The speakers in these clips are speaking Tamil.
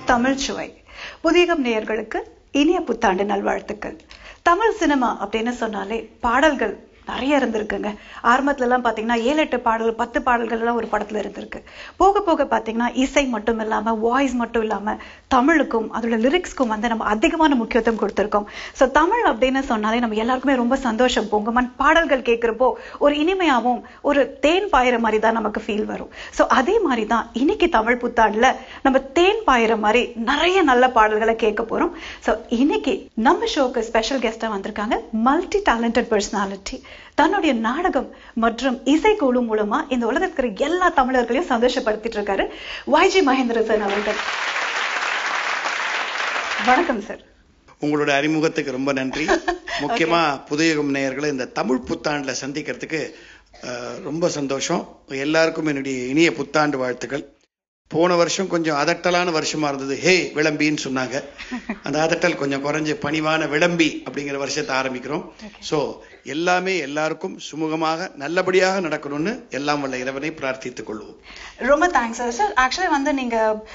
தமிழ் சுவை புதியகம் நேயர்களுக்கு இனிய புத்தாண்டு நல்வாழ்த்துக்கள் தமிழ் சினிமா அப்படின்னு சொன்னாலே பாடல்கள் நிறைய இருந்திருக்குங்க ஆரம்பத்துல எல்லாம் பாத்தீங்கன்னா ஏழு எட்டு பாடல் பத்து பாடல்கள் எல்லாம் ஒரு படத்துல இருந்திருக்கு போக போக பாத்தீங்கன்னா இசை மட்டும் இல்லாம வாய்ஸ் மட்டும் இல்லாம தமிழுக்கும் அதோட லிரிக்ஸ்க்கும் வந்து நம்ம அதிகமான முக்கியத்துவம் கொடுத்திருக்கோம் சோ தமிழ் அப்படின்னு சொன்னாலே நம்ம எல்லாருக்குமே ரொம்ப சந்தோஷம் பொங்குமன் பாடல்கள் கேட்கிறப்போ ஒரு இனிமையாவும் ஒரு தேன் பாயிற மாதிரி தான் நமக்கு ஃபீல் வரும் சோ அதே மாதிரி தான் இன்னைக்கு தமிழ் புத்தாண்டுல நம்ம தேன் பாயிற மாதிரி நிறைய நல்ல பாடல்களை கேட்க போறோம் சோ இன்னைக்கு நம்ம ஷோக்கு ஸ்பெஷல் கெஸ்டா வந்திருக்காங்க மல்டி டேலண்டட் பர்சனாலிட்டி தன்னுடைய நாடகம் மற்றும் இசைக்குழு மூலமா இந்த உலகத்துல இருக்கிற எல்லா தமிழர்களையும் சந்தோஷப்படுத்திட்டு இருக்காரு வைஜி மகேந்திர சார் அவர்கள் வணக்கம் சார் உங்களோட அறிமுகத்துக்கு ரொம்ப நன்றி முக்கியமா புதியகம் நேயர்களை இந்த தமிழ் புத்தாண்டுல சந்திக்கிறதுக்கு அஹ், ரொம்ப சந்தோஷம் எல்லாருக்கும் என்னுடைய இனிய புத்தாண்டு வாழ்த்துக்கள் போன வருஷம் கொஞ்சம் அதட்டலான வருஷமா இருந்தது ஹே விளம்பின்னு சொன்னாங்க அந்த அதட்டல் கொஞ்சம் குறைஞ்சு பணிவான விளம்பி அப்படிங்கிற வருஷத்தை ஆரம்பிக்கிறோம் சோ எல்லாமே எல்லாருக்கும் சுமூகமாக நல்லபடியாக நடக்கணும்னு எல்லாம் வல்ல இறைவனை பிரார்த்தித்துக் கொள்வோம் ரொம்ப தேங்க்ஸ் சார் சார் ஆக்சுவலி வந்து நீங்க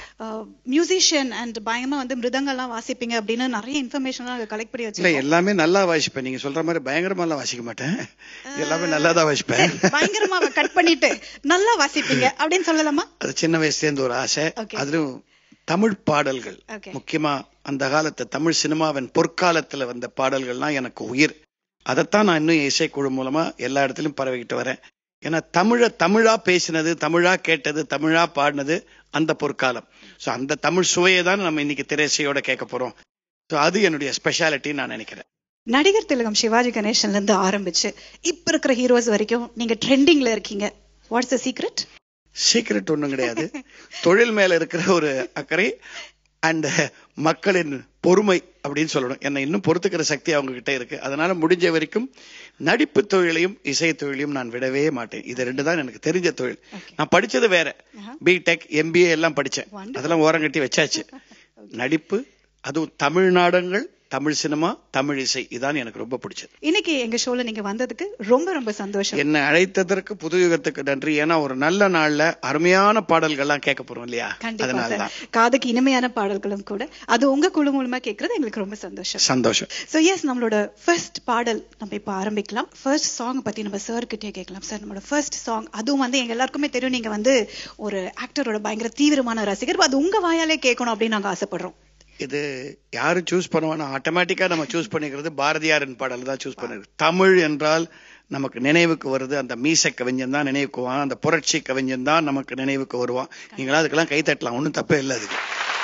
மியூசிஷியன் அண்ட் பயங்கரமா வந்து மிருதங்கள்லாம் வாசிப்பீங்க அப்படின்னு நிறைய இன்ஃபர்மேஷன்லாம் கலெக்ட் பண்ணி இல்ல வச்சிருக்கோம் எல்லாமே நல்லா வாசிப்பேன் நீங்க சொல்ற மாதிரி பயங்கரமா எல்லாம் வாசிக்க மாட்டேன் எல்லாமே நல்லா தான் வாசிப்பேன் பயங்கரமா கட் பண்ணிட்டு நல்லா வாசிப்பீங்க அப்படின்னு சொல்லலாமா அது சின்ன வயசுல இருந்து ஒரு ஆசை Okay. அதிலும் தமிழ் பாடல்கள் Okay. முக்கியமா அந்த காலத்து தமிழ் சினிமாவின் பொற்காலத்துல வந்த பாடல்கள்லாம் எனக்கு உயிர் அதைத்தான் நான் இன்னும் இசைக்குழு மூலமா எல்லா இடத்துலயும் பரவிக்கிட்டு வரேன் ஏன்னா தமிழ தமிழா பேசினது தமிழா கேட்டது தமிழா பாடினது அந்த பொற்காலம் சோ அந்த தமிழ் சுவையை தான் நம்ம இன்னைக்கு திரைசையோட கேட்க போறோம் சோ அது என்னுடைய ஸ்பெஷாலிட்டின்னு நான் நினைக்கிறேன் நடிகர் திலகம் சிவாஜி கணேசன்ல இருந்து ஆரம்பிச்சு இப்ப இருக்கிற ஹீரோஸ் வரைக்கும் நீங்க ட்ரெண்டிங்ல இருக்கீங்க வாட்ஸ் த சீக்ரெட் சீக்கிரட் ஒண்ணும் கிடையாது தொழில் மேல இருக்கிற ஒரு அக்கறை அண்ட் மக்களின் பொறுமை அப்படின்னு சொல்லணும் என்னை இன்னும் பொறுத்துக்கிற சக்தி அவங்க கிட்ட இருக்கு அதனால முடிஞ்ச வரைக்கும் நடிப்பு தொழிலையும் இசை தொழிலையும் நான் விடவே மாட்டேன் இது ரெண்டு தான் எனக்கு தெரிஞ்ச தொழில் நான் படிச்சது வேற பிடெக் எம்பிஏ எல்லாம் படிச்சேன் Wonderful. அதெல்லாம் ஓரங்கட்டி வச்சாச்சு நடிப்பு அதுவும் தமிழ் நாடகங்கள் தமிழ் சினிமா தமிழ் இசை இதான் எனக்கு ரொம்ப பிடிச்சது இன்னைக்கு எங்க ஷோல நீங்க வந்ததுக்கு ரொம்ப ரொம்ப சந்தோஷம் என்னை அழைத்ததற்கு புது யுகத்துக்கு நன்றி ஏன்னா ஒரு நல்ல நாள்ல அருமையான பாடல்கள்லாம் கேட்க போறோம் இல்லையா கண்டிப்பா அதனால சார் தான் காதுக்கு இனிமையான பாடல்களும் கூட அது உங்க குழு மூலமா கேட்கறது எங்களுக்கு ரொம்ப சந்தோஷம் சந்தோஷம் சோ எஸ் நம்மளோட ஃபர்ஸ்ட் பாடல் நம்ம இப்ப ஆரம்பிக்கலாம் ஃபர்ஸ்ட் சாங் பத்தி நம்ம சார் கிட்டே கேட்கலாம் சார் நம்மளோட ஃபர்ஸ்ட் சாங் அதுவும் வந்து எங்க எல்லாருக்குமே தெரியும் நீங்க வந்து ஒரு ஆக்டரோட பயங்கர தீவிரமான ரசிகர் அது உங்க வாயாலே கேட்கணும் அப்படின்னு நாங்க ஆசைப்படுறோம் இது யாரு சூஸ் பண்ணுவானா ஆட்டோமேட்டிக்கா நம்ம சூஸ் பண்ணிக்கிறது பாரதியாரின் பாடல் தான் சூஸ் பண்ணிருக்கு தமிழ் என்றால் நமக்கு நினைவுக்கு வருது அந்த மீச கவிஞன் தான் நினைவுக்கு வருவான் அந்த புரட்சி கவிஞன் தான் நமக்கு நினைவுக்கு வருவான் நீங்களா அதுக்கெல்லாம் கை தட்டலாம் ஒன்றும் தப்பே இல்லை அதுக்கு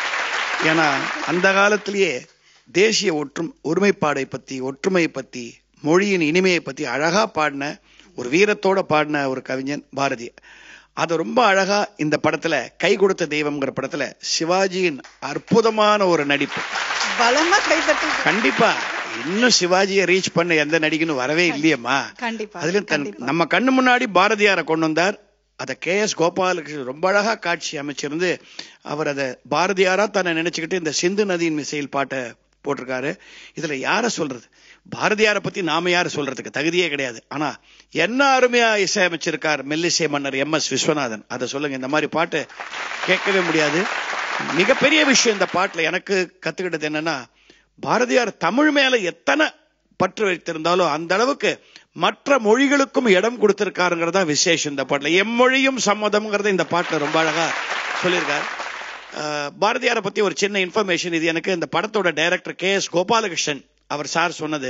ஏன்னா அந்த காலத்திலேயே தேசிய ஒற்றும் ஒருமைப்பாடை பத்தி ஒற்றுமை பத்தி மொழியின் இனிமையை பத்தி அழகா பாடின ஒரு வீரத்தோட பாடின ஒரு கவிஞன் பாரதி அதை ரொம்ப அழகா இந்த படத்துல கை கொடுத்த தெய்வம்ங்கிற படத்துல சிவாஜியின் அற்புதமான ஒரு நடிப்பு பலமா கைத்தட்டு கண்டிப்பா இன்னும் சிவாஜியை ரீச் பண்ண எந்த நடிகனும் வரவே இல்லையம்மா கண்டிப்பா அதுலயும் தன் கண்டிப்பா. நம்ம கண்ணு முன்னாடி பாரதியாரை கொண்டு வந்தார் அதை கே எஸ் கோபாலகிருஷ்ணன் ரொம்ப அழகா காட்சி அமைச்சிருந்து அவர் அதை பாரதியாரா தன்னை நினைச்சுக்கிட்டு இந்த சிந்து நதியின் மிசையில் பாட்டை போட்டிருக்காரு இதுல யார சொல்றது பாரதியாரை பத்தி நாம யார சொல்றதுக்கு தகுதியே கிடையாது ஆனா என்ன அருமையா இசையமைச்சிருக்கார் மெல்லிசை மன்னர் எம் எஸ் விஸ்வநாதன் அதை சொல்லுங்க இந்த மாதிரி பாட்டு கேட்கவே முடியாது மிகப்பெரிய விஷயம் இந்த பாட்டுல எனக்கு கத்துக்கிட்டது என்னன்னா பாரதியார் தமிழ் மேல எத்தனை பற்று வைத்திருந்தாலும் அந்த அளவுக்கு மற்ற மொழிகளுக்கும் இடம் கொடுத்திருக்காருங்கிறதா விசேஷம் இந்த பாட்டுல எம்மொழியும் சம்மதம்ங்கிறத இந்த பாட்டுல ரொம்ப அழகா சொல்லியிருக்காரு அஹ், பாரதியாரை பத்தி ஒரு சின்ன இன்ஃபர்மேஷன் இது எனக்கு இந்த படத்தோட டைரக்டர் கே எஸ் கோபாலகிருஷ்ணன் அவர் சார் சொன்னது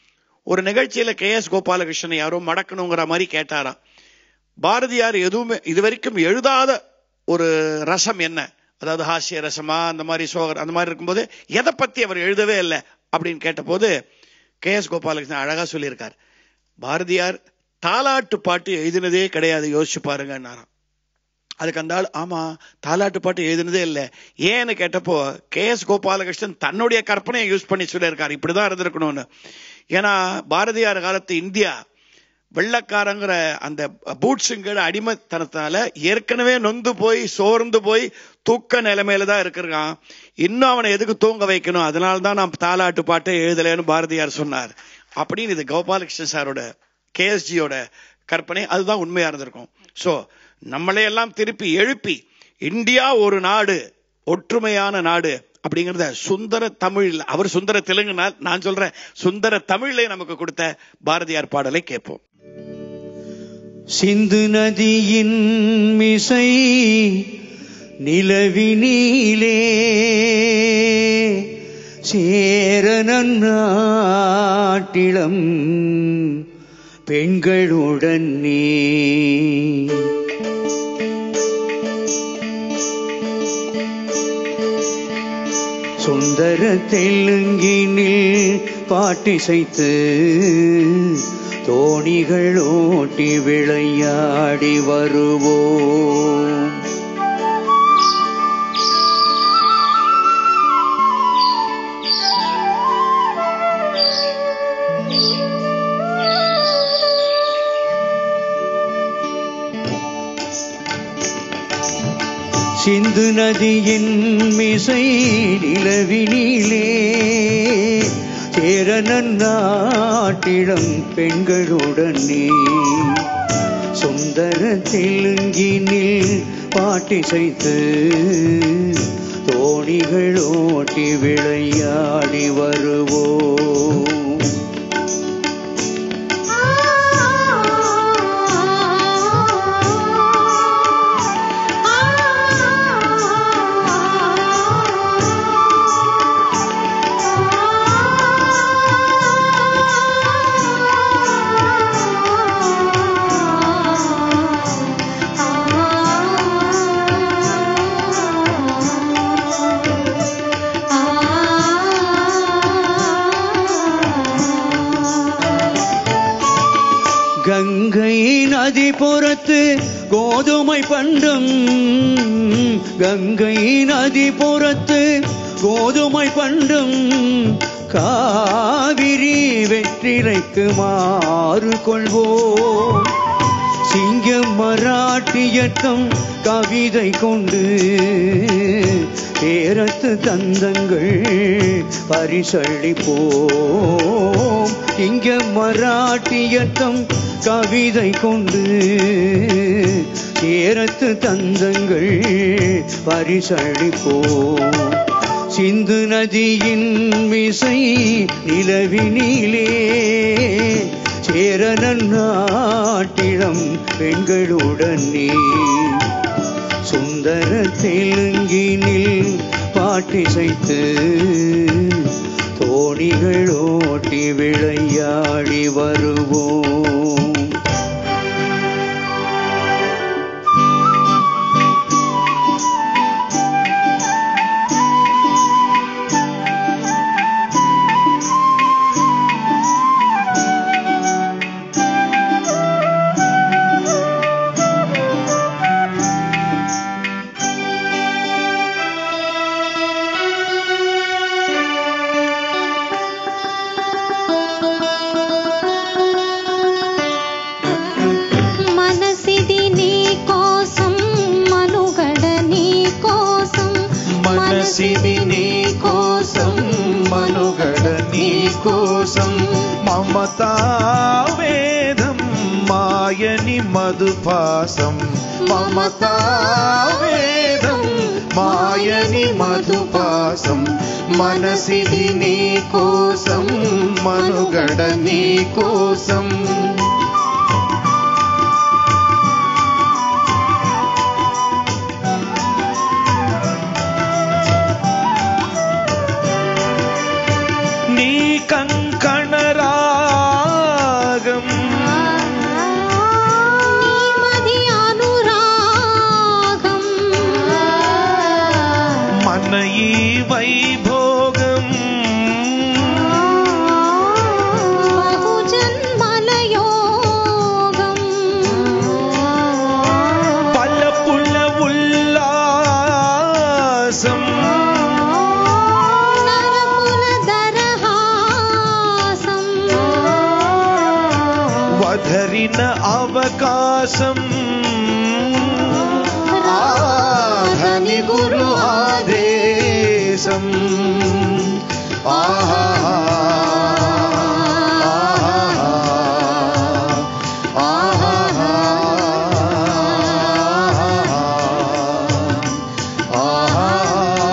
ஒரு நிகழ்ச்சியில கே எஸ் கோபாலகிருஷ்ணன் யாரோ மடக்கணுங்கிற மாதிரி கேட்டாராம் பாரதியார் எதுவுமே இதுவரைக்கும் எழுதாத ஒரு ரசம் என்ன அதாவது ஹாஸ்ய ரசமா அந்த மாதிரி சோகர் அந்த மாதிரி இருக்கும்போது எதை பத்தி அவர் எழுதவே இல்லை அப்படின்னு கேட்டபோது கே எஸ் கோபாலகிருஷ்ணன் அழகா சொல்லியிருக்கார் பாரதியார் தாலாட்டு பாட்டு எழுதினதே கிடையாது யோசிச்சு பாருங்கன்னாராம் அதுக்கு அந்த ஆள் ஆமா தாலாட்டு பாட்டு எழுதினதே இல்லை ஏன்னு கேட்டப்போ கே எஸ் கோபாலகிருஷ்ணன் தன்னுடைய கற்பனையை யூஸ் பண்ணி சொல்லியிருக்காரு இப்படிதான் இருந்திருக்கணும்னு ஏன்னா பாரதியார் காலத்து இந்தியா வெள்ளக்காரங்கிற அந்த பூட்ஸுங்கிற அடிமைத்தனத்தால ஏற்கனவே நொந்து போய் சோர்ந்து போய் தூக்க நிலைமையில தான் இருக்கிறான் இன்னும் அவனை எதுக்கு தூங்க வைக்கணும் அதனால தான் நான் தாலாட்டு பாட்டை எழுதலைன்னு பாரதியார் சொன்னார் அப்படின்னு இது கோபாலகிருஷ்ணன் சாரோட கேஎஸ்ஜியோட கற்பனை அதுதான் உண்மையா இருந்திருக்கும் சோ நம்மளை எல்லாம் திருப்பி எழுப்பி இந்தியா ஒரு நாடு ஒற்றுமையான நாடு அப்படிங்கறத சுந்தர தமிழ்ல அவர் சுந்தர தெலுங்குனால் நான் சொல்றேன் சுந்தர தமிழ்ல நமக்கு கொடுத்த பாரதியார் பாடலை கேட்போம் சிந்து நதியின் மிசை நிலவினிலே சேரனன் நாட்டிலம் பெண்களுடன் நீ சுந்தர தெலுங்கினில் பாட்டிசைத்து தோணிகள் ஓட்டி விளையாடி வருவோம் சிந்து நதியின் மிசை நிலவினிலே சேரனன் நாட்டிடம் பெண்களுடன் நீ சுந்தர தெலுங்கினில் பாட்டிசைத்து தோணிகள் ஓட்டி விளையாடி வருவோம் கங்கை நதி புறத்து கோதுமை பண்டம் கங்கை நதி புறத்து கோதுமை பண்டம் காவிரி வெற்றிலைக்கு மாறு கொள்வோம் சிங்கம் மராட்டியத்தம் கவிதை கொண்டு பேரத்து தந்தங்கள் பரிசளிப்போம் இங்க மராட்டியத்தம் கவிதை கொண்டு ஏரத்து தந்தங்கள் பரிசளிப்போம் சிந்து நதியின் மிசை நிலவினிலே சேரனன் நாட்டிடம் பெண்களுடன் நீ சுந்தர தெலுங்கினில் பாட்டிசைத்து தோணிகள் ஓட்டி விளையாடி வருவோம் మనసిది నీ కోసం మనుగడ నీ కోసం మనసిది నీ కోసం మనుగడ నీ కోసం మమతా వేదం మాయని మధుపాసం మమతా వేదం మాయని మధుపాసం మనసిది నీ కోసం మనుగడ నీ కోసం నీ కంకణ రాగం నీమది అనురాగం మన ఈ వైభోగం బహుజన్మల యోగం పల్లపుల్ల ఉల్లాసం నరకుల దరహాసం వధరిన అవకాశం ఆధని గురు ఆదేశం ఆహా ఆహా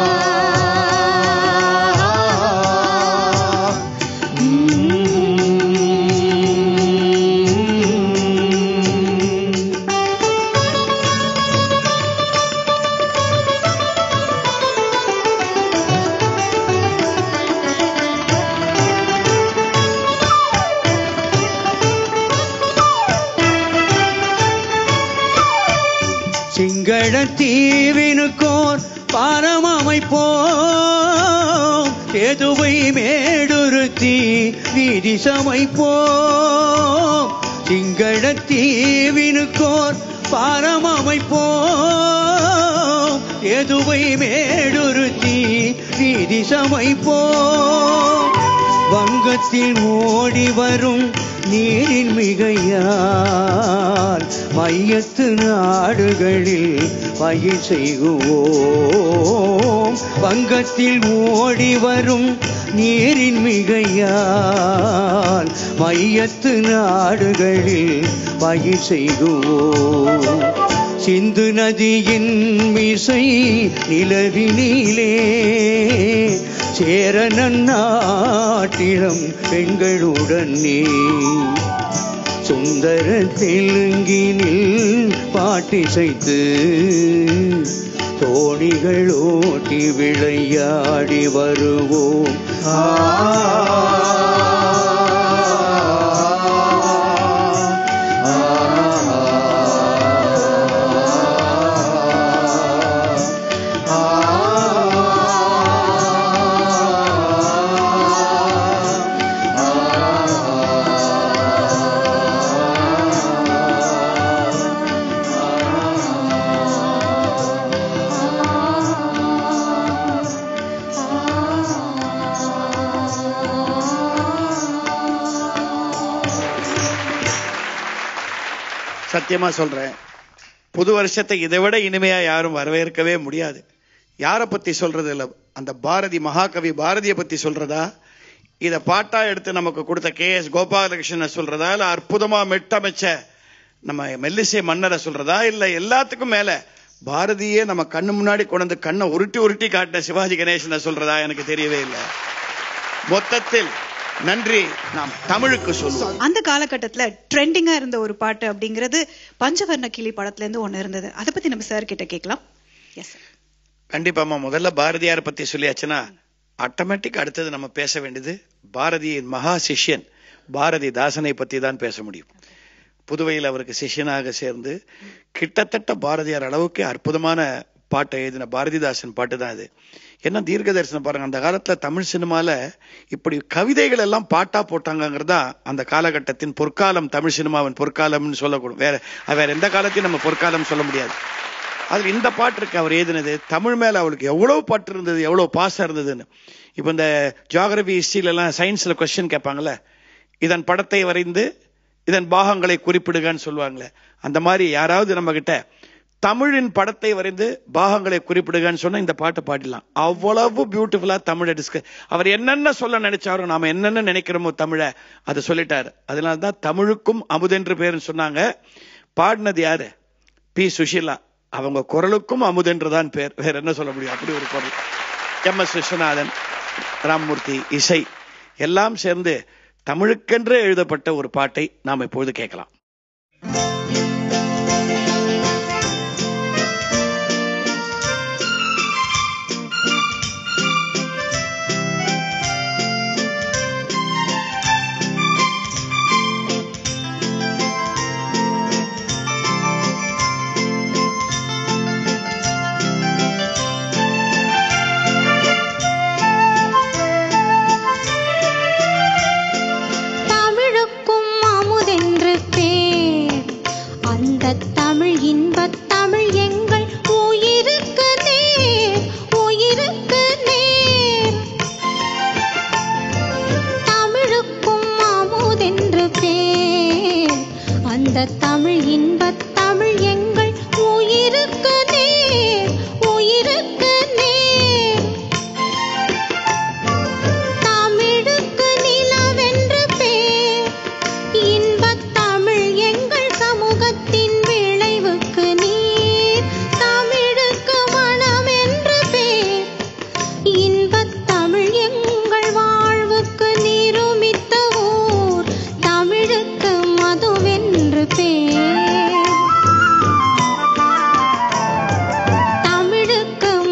சிங்கள தீவினுக்கோர் பாரம் அமைப்போம் எதுவை மேடுருத்தி வீதி சமைப்போம் சிங்கள தீவினுக்கோர் பாரம் அமைப்போம் எதுவை மேடுருத்தி வீதி சமைப்போம் வங்கத்தில் ஓடி வரும் நீரின் மிகையால் மையத்து நாடுகளில் பயிர் செய்குவோம் வங்கத்தில் ஓடி வரும் நீரின் மிகையால் மையத்து நாடுகளில் பயிர் செய்குவோம் சிந்து நதியின் மிசை நிலவினிலே சேர நன்னாட்டிடம் பெண்களுடனே சுந்தர தெலுங்கினில் பாட்டிசைத்து தோணிகள் ஓட்டி விளையாடி வருவோம் ஆ சத்தியமா சொல்றேன் புது வருஷத்தை இதை விட இனிமையா யாரும் வரவேற்கவே முடியாது யாரை பத்தி சொல்றது இல்ல அந்த பாரதி மகாகவி பாரதியை பத்தி சொல்றதா இத பாட்டா எடுத்து நமக்கு கொடுத்த கே எஸ் கோபாலகிருஷ்ணனை சொல்றதா இல்ல அற்புதமா மெட்டமைச்ச நம்ம மெல்லிசை மன்னரை சொல்றதா இல்ல எல்லாத்துக்கும் மேல பாரதியே நம்ம கண்ணு முன்னாடி கொண்டு வந்து கண்ணை உருட்டி உருட்டி காட்டின சிவாஜி கணேசனை சொல்றதா எனக்கு தெரியவே இல்லை மொத்தத்தில் நன்றி நாம் தமிழுக்கு சொல்லுவோம் அந்த காலகட்டத்துல ட்ரெண்டிங்கா இருந்த ஒரு பாட்டு அப்படிங்கிறது பஞ்சவர்ண கிளி படத்துல இருந்து ஒண்ணு இருந்தது அதை பத்தி நம்ம சார் கிட்ட கேட்கலாம் எஸ் கண்டிப்பாமா முதல்ல பாரதியார் பத்தி சொல்லியாச்சுன்னா ஆட்டோமேட்டிக் அடுத்தது நம்ம பேச வேண்டியது பாரதியின் மகா சிஷ்யன் பாரதிதாசனை பத்தி தான் பேச முடியும் புதுவையில் அவருக்கு சிஷ்யனாக சேர்ந்து கிட்டத்தட்ட பாரதியார் அளவுக்கு அற்புதமான பாட்டை எழுதின பாரதிதாசன் பாட்டு தான் இது என்ன தீர்க்க தரிசனம் பாருங்க அந்த காலத்துல தமிழ் சினிமால இப்படி கவிதைகள் எல்லாம் பாட்டா போட்டாங்கங்கிறதா அந்த காலகட்டத்தின் பொற்காலம் தமிழ் சினிமாவின் பொற்காலம்னு சொல்லக்கூடும் வேற அது வேற எந்த காலத்தையும் நம்ம பொற்காலம் சொல்ல முடியாது அதுல இந்த பாட்டு இருக்கு அவர் எழுதினது தமிழ் மேல அவளுக்கு எவ்வளவு பற்று இருந்தது எவ்வளவு பாசம் இருந்ததுன்னு இப்ப இந்த ஜியாகிரபி ஹிஸ்டரியில எல்லாம் சயின்ஸ்ல கொஸ்டின் கேட்பாங்கல்ல இதன் படத்தை வரைந்து இதன் பாகங்களை குறிப்பிடுகன்னு சொல்லுவாங்களே அந்த மாதிரி யாராவது நம்ம கிட்ட தமிழின் படத்தை வரைந்து பாகங்களை குறிப்பிடுகன்னு சொன்னா இந்த பாட்டை பாடிடலாம் அவ்வளவு பியூட்டிஃபுல்லா தமிழை டிஸ்க அவர் என்னென்ன சொல்ல நினைச்சாரோ நாம என்னென்ன நினைக்கிறோமோ தமிழை அதை சொல்லிட்டாரு அதனால தான் தமிழுக்கும் அமுதென்று பேருன்னு சொன்னாங்க பாடினது யாரு பி சுஷீலா அவங்க குரலுக்கும் அமுதென்றுதான் பேர் வேற என்ன சொல்ல முடியும் அப்படி ஒரு குரல் எம் எஸ் விஸ்வநாதன் ராமமூர்த்தி இசை எல்லாம் சேர்ந்து தமிழுக்கென்று எழுதப்பட்ட ஒரு பாட்டை நாம் இப்பொழுது கேட்கலாம் தமிழுக்கும் அமுதென்று பேர் அந்த தமிழ் இன்பத் தமிழ் எங்கள் உயிருக்கு நேர் உயிருக்கு நேர் தமிழுக்கும் அமுதென்று பேர் அந்த தமிழ் இன்பத் தமிழ் எங்கள் உயிருக்கு நேர் உயிருக்கு நேர் தமிழுக்கு நிலவென்று பேர் இன்பத் தமிழ் எங்கள் சமூகத்தின் விளைவுக்கு நீர் தமிழுக்கு மனம் என்று பேர் இன்பத் தமிழ் எங்கள் வாழ்வுக்கு நிருமித்த ஊர் தமிழுக்கு மதுவென்று பேர் தமிழுக்கு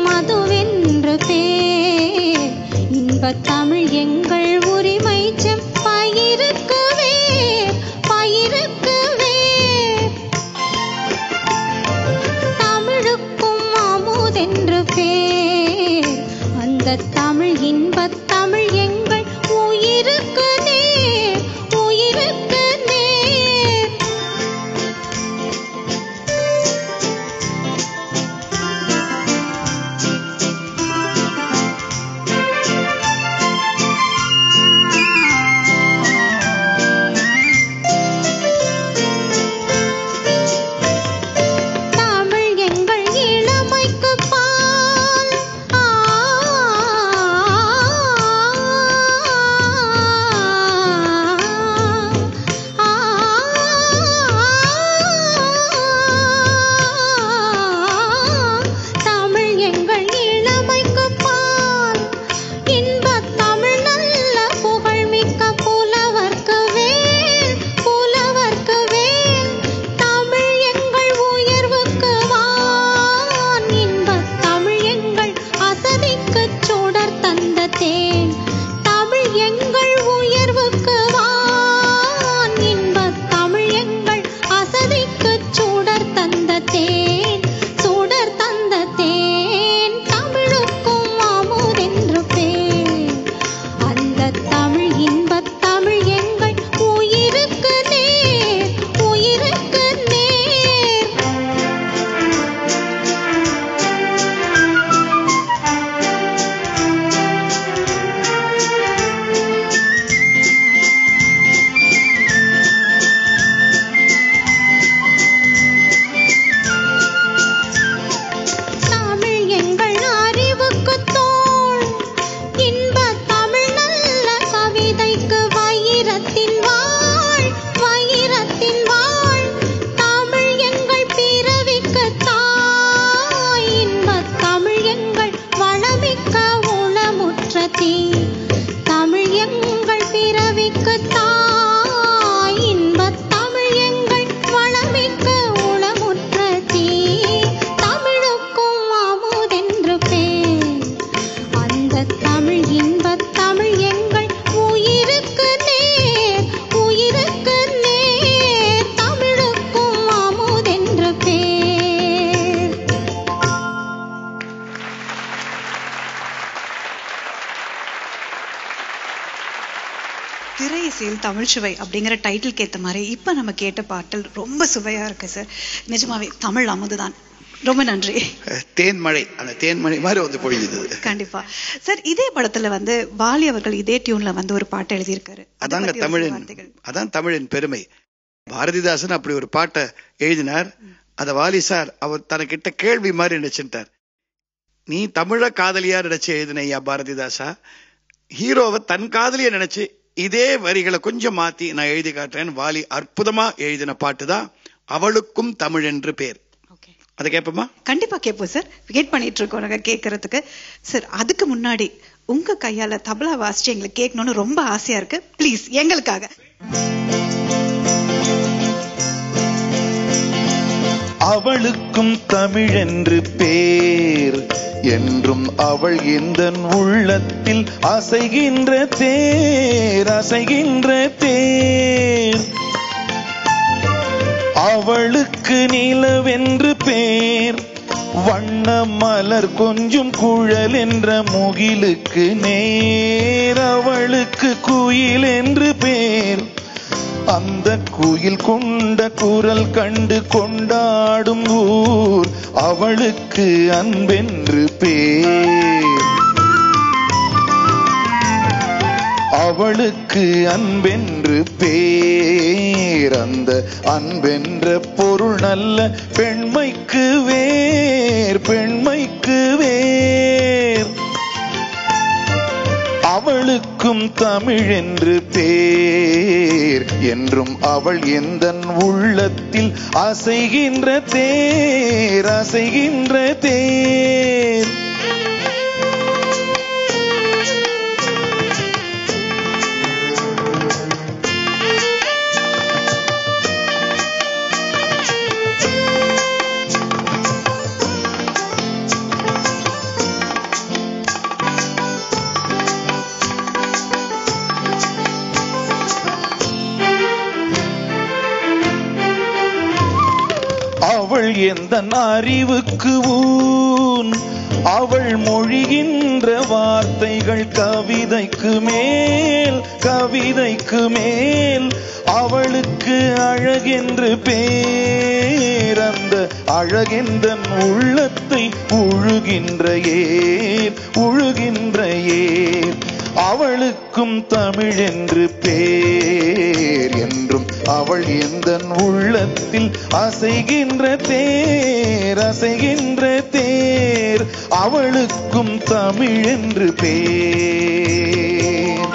தமிழ் சுவை அப்படிங்கிற டைட்டிலுக்கு ஏத்த மாதிரி இப்ப நம்ம கேட்ட பாட்டல் ரொம்ப சுவையா இருக்கு சார் நிஜமாவே தமிழ் அமுதுதான் ரொம்ப நன்றி அஹ், தேன்மழை அந்த தேன்மழை மாதிரி வந்து பொழிஞ்சது கண்டிப்பா சார் இதே படத்துல வந்து பாலி அவர்கள் இதே டியூன்ல வந்து ஒரு பாட்டு எழுதியிருக்காரு அதை அதாங்க பத்தி ஒரு சில தமிழின் வார்த்தைகள். அதான் தமிழின் பெருமை பாரதிதாசன் அப்படி ஒரு பாட்டை எழுதினார் அத வாலி சார் அவர் தனக்கிட்ட கேள்வி மாதிரி நினைச்சுட்டார் நீ தமிழ காதலியா நினைச்சு எழுதின ஐயா பாரதிதாசா ஹீரோவை தன் காதலியா நினைச்சு இதே வரிகளை கொஞ்சம் மாத்தி நான் எழுதி காட்டுறேன் வாலி அற்புதமா எழுதின பாட்டு தான் அவளுக்கும் தமிழ் என்று பேர் Okay. அதை கேட்போமா கண்டிப்பா கேட்போம் சார் வெயிட் பண்ணிட்டு இருக்கோம் நாங்க கேட்கறதுக்கு சார் அதுக்கு முன்னாடி உங்க கையால தபலா வாசிச்சு எங்களுக்கு கேட்கணும்னு ரொம்ப ஆசையா இருக்கு ப்ளீஸ் எங்களுக்காக அவளுக்கும் தமிழென்று பேர் என்றும் அவள் எந்த உள்ளத்தில் அசைகின்ற தேர் அசைகின்ற தேர் அவளுக்கு நிலவென்று பேர் வண்ண மலர் கொஞ்சம் குழல் என்ற முகிலுக்கு நேர் அவளுக்கு குயில் என்று பேர் அந்த குயில் கொண்ட குரல் கண்டு கொண்டாடும் ஊர் அவளுக்கு அன்பென்று பேர் அவளுக்கு அன்பென்று பேர் அந்த அன்பென்ற பொருள் நல்ல பெண்மைக்கு வேர் பெண்மைக்கு வேர் அவளுக்கும் தமிழ் என்று பேர் என்றும் அவள் எந்த உள்ளத்தில் அசைகின்ற தேர் அசைகின்ற தேர் அவள் எந்த அறிவுக்கு ஊன் அவள் மொழிகின்ற வார்த்தைகள் கவிதைக்கு மேல் கவிதைக்கு மேல் அவளுக்கு அழகென்று பேர் அந்த அழகென்ற உள்ளத்தை உழுகின்ற ஏர் உழுகின்ற ஏர் அவளுக்கும் தமிழ் என்று பேர் என்றும் அவள் எந்த உள்ளத்தில் அசைகின்ற தேர் அசைகின்ற தேர் அவளுக்கும் தமிழ் என்று பேர்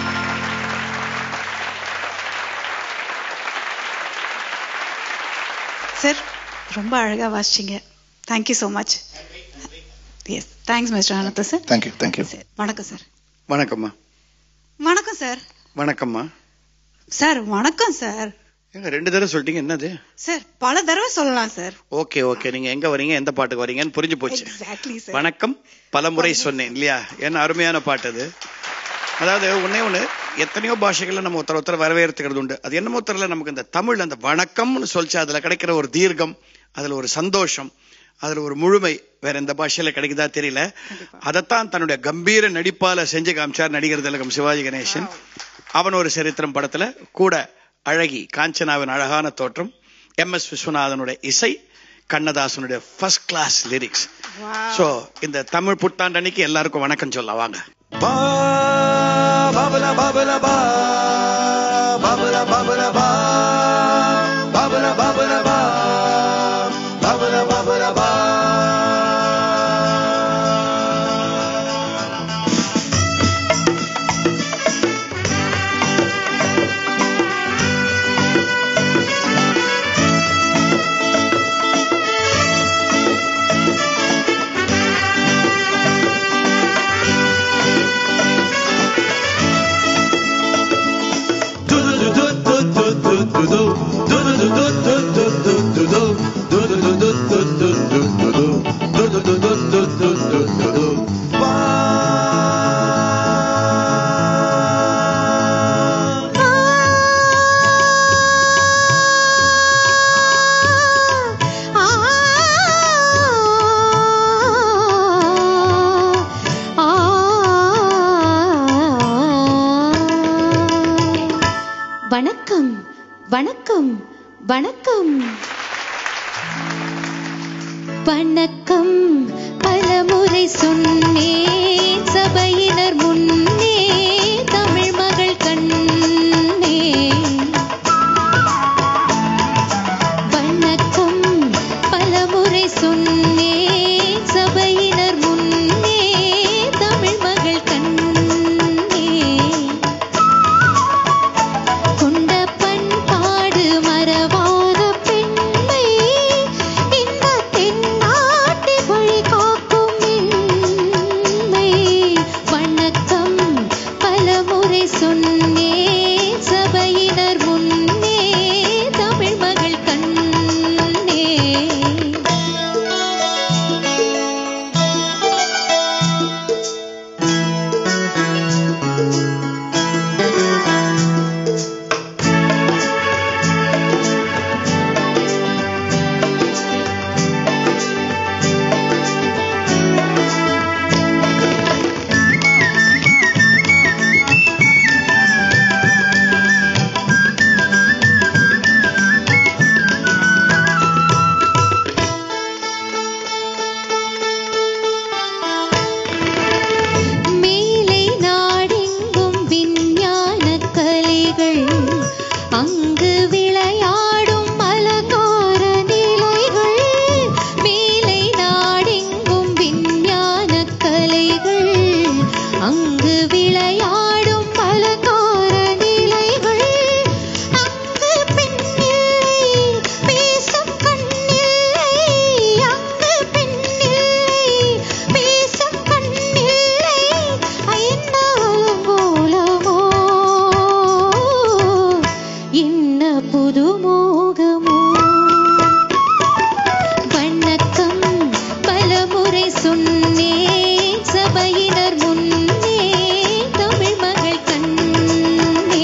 சார் ரொம்ப அழகா வாசிச்சீங்க thank you so much yes thanks mister Ananda sir thank you thank you sir வணக்கம் சார் வணக்கம்மா வணக்கம் சார் வணக்கம்மா சார் வணக்கம் சார் ஏங்க ரெண்டு தடவை சொல்லிட்டீங்க என்னது சார் பல தடவை சொல்லலாம் சார் ஓகே ஓகே நீங்க எங்க வரீங்க எந்த பாட்டுக்கு வரீங்கன்னு புரிஞ்சு போச்சு எக்ஸாக்ட்லி சார் வணக்கம் பலமுறை சொன்னேன் இல்லையா என்ன அருமையான பாட்டு அது அதாவது ஒண்ணே ஒண்ணு எத்தனையோ பாஷைகள்ல நம்ம ஒருத்தர் ஒருத்தர் வரவேற்றுக்கிறது உண்டு அது என்னமோ தெரியல நமக்கு இந்த தமிழ் அந்த வணக்கம்னு சொல்லிச்சு அதுல கிடைக்கிற ஒரு தீர்க்கம் அதுல ஒரு சந்தோஷம் அதுல ஒரு முழுமை வேற எந்த பாஷையில கிடைக்குதா தெரியல அதைத்தான் தன்னுடைய கம்பீர நடிப்பால செஞ்சு காமிச்சார் நடிகர் திலகம் சிவாஜி கணேசன் அவன் ஒரு சரித்திரம் படத்துல கூட அழகி காஞ்சனாவின் அழகான தோற்றம் எம் எஸ் விஸ்வநாதனுடைய இசை கண்ணதாசனுடைய ஃபர்ஸ்ட் கிளாஸ் லிரிக்ஸ் சோ இந்த தமிழ் புத்தாண்டு அன்னைக்கு எல்லாருக்கும் வணக்கம் சொல்ல வாங்க Ba, babala babala ba, babala babala ba, babala babala ba, babala babala ba. Do do do do do do do do do. வணக்கம் வணக்கம் பலமுறை சொன்னேன் சபையினர் முன்னே தமிழ் மகள் கண்ணே வணக்கம் பலமுறை சொன்னேன் சபையினர் முன்னே தமிழ் மகள் கண்ணே கொண்ட பண்பாடு மறவாத பெண்மை இந்த தென்னாட்டு வழி காக்கும் எண்மை வணக்கம் பலமுறை சொன்னே சபையினர் முன்னே தமிழ் மகள் கண்ணே மேலை நாடெங்கும் விஞ்ஞானக் கலைகள் அங்கு விளையாடும் அலங்கார நிலைகள் மேலை நாடெங்கும் விஞ்ஞானக் கலைகள் அங்கு விளையாடும் அலங்கார நிலைகள் அங்கு பெண்ணில்லை பேசும் கண்ணில்லை அங்கு பெண்ணில்லை பேசும் கண்ணில்லை ஐந்தாலும் கோலமோ இன்ன புது மோகமோ வணக்கம் பலமுறை சொன்னே சபையினர் முன்னே தமிழ் மகள் கண்ணே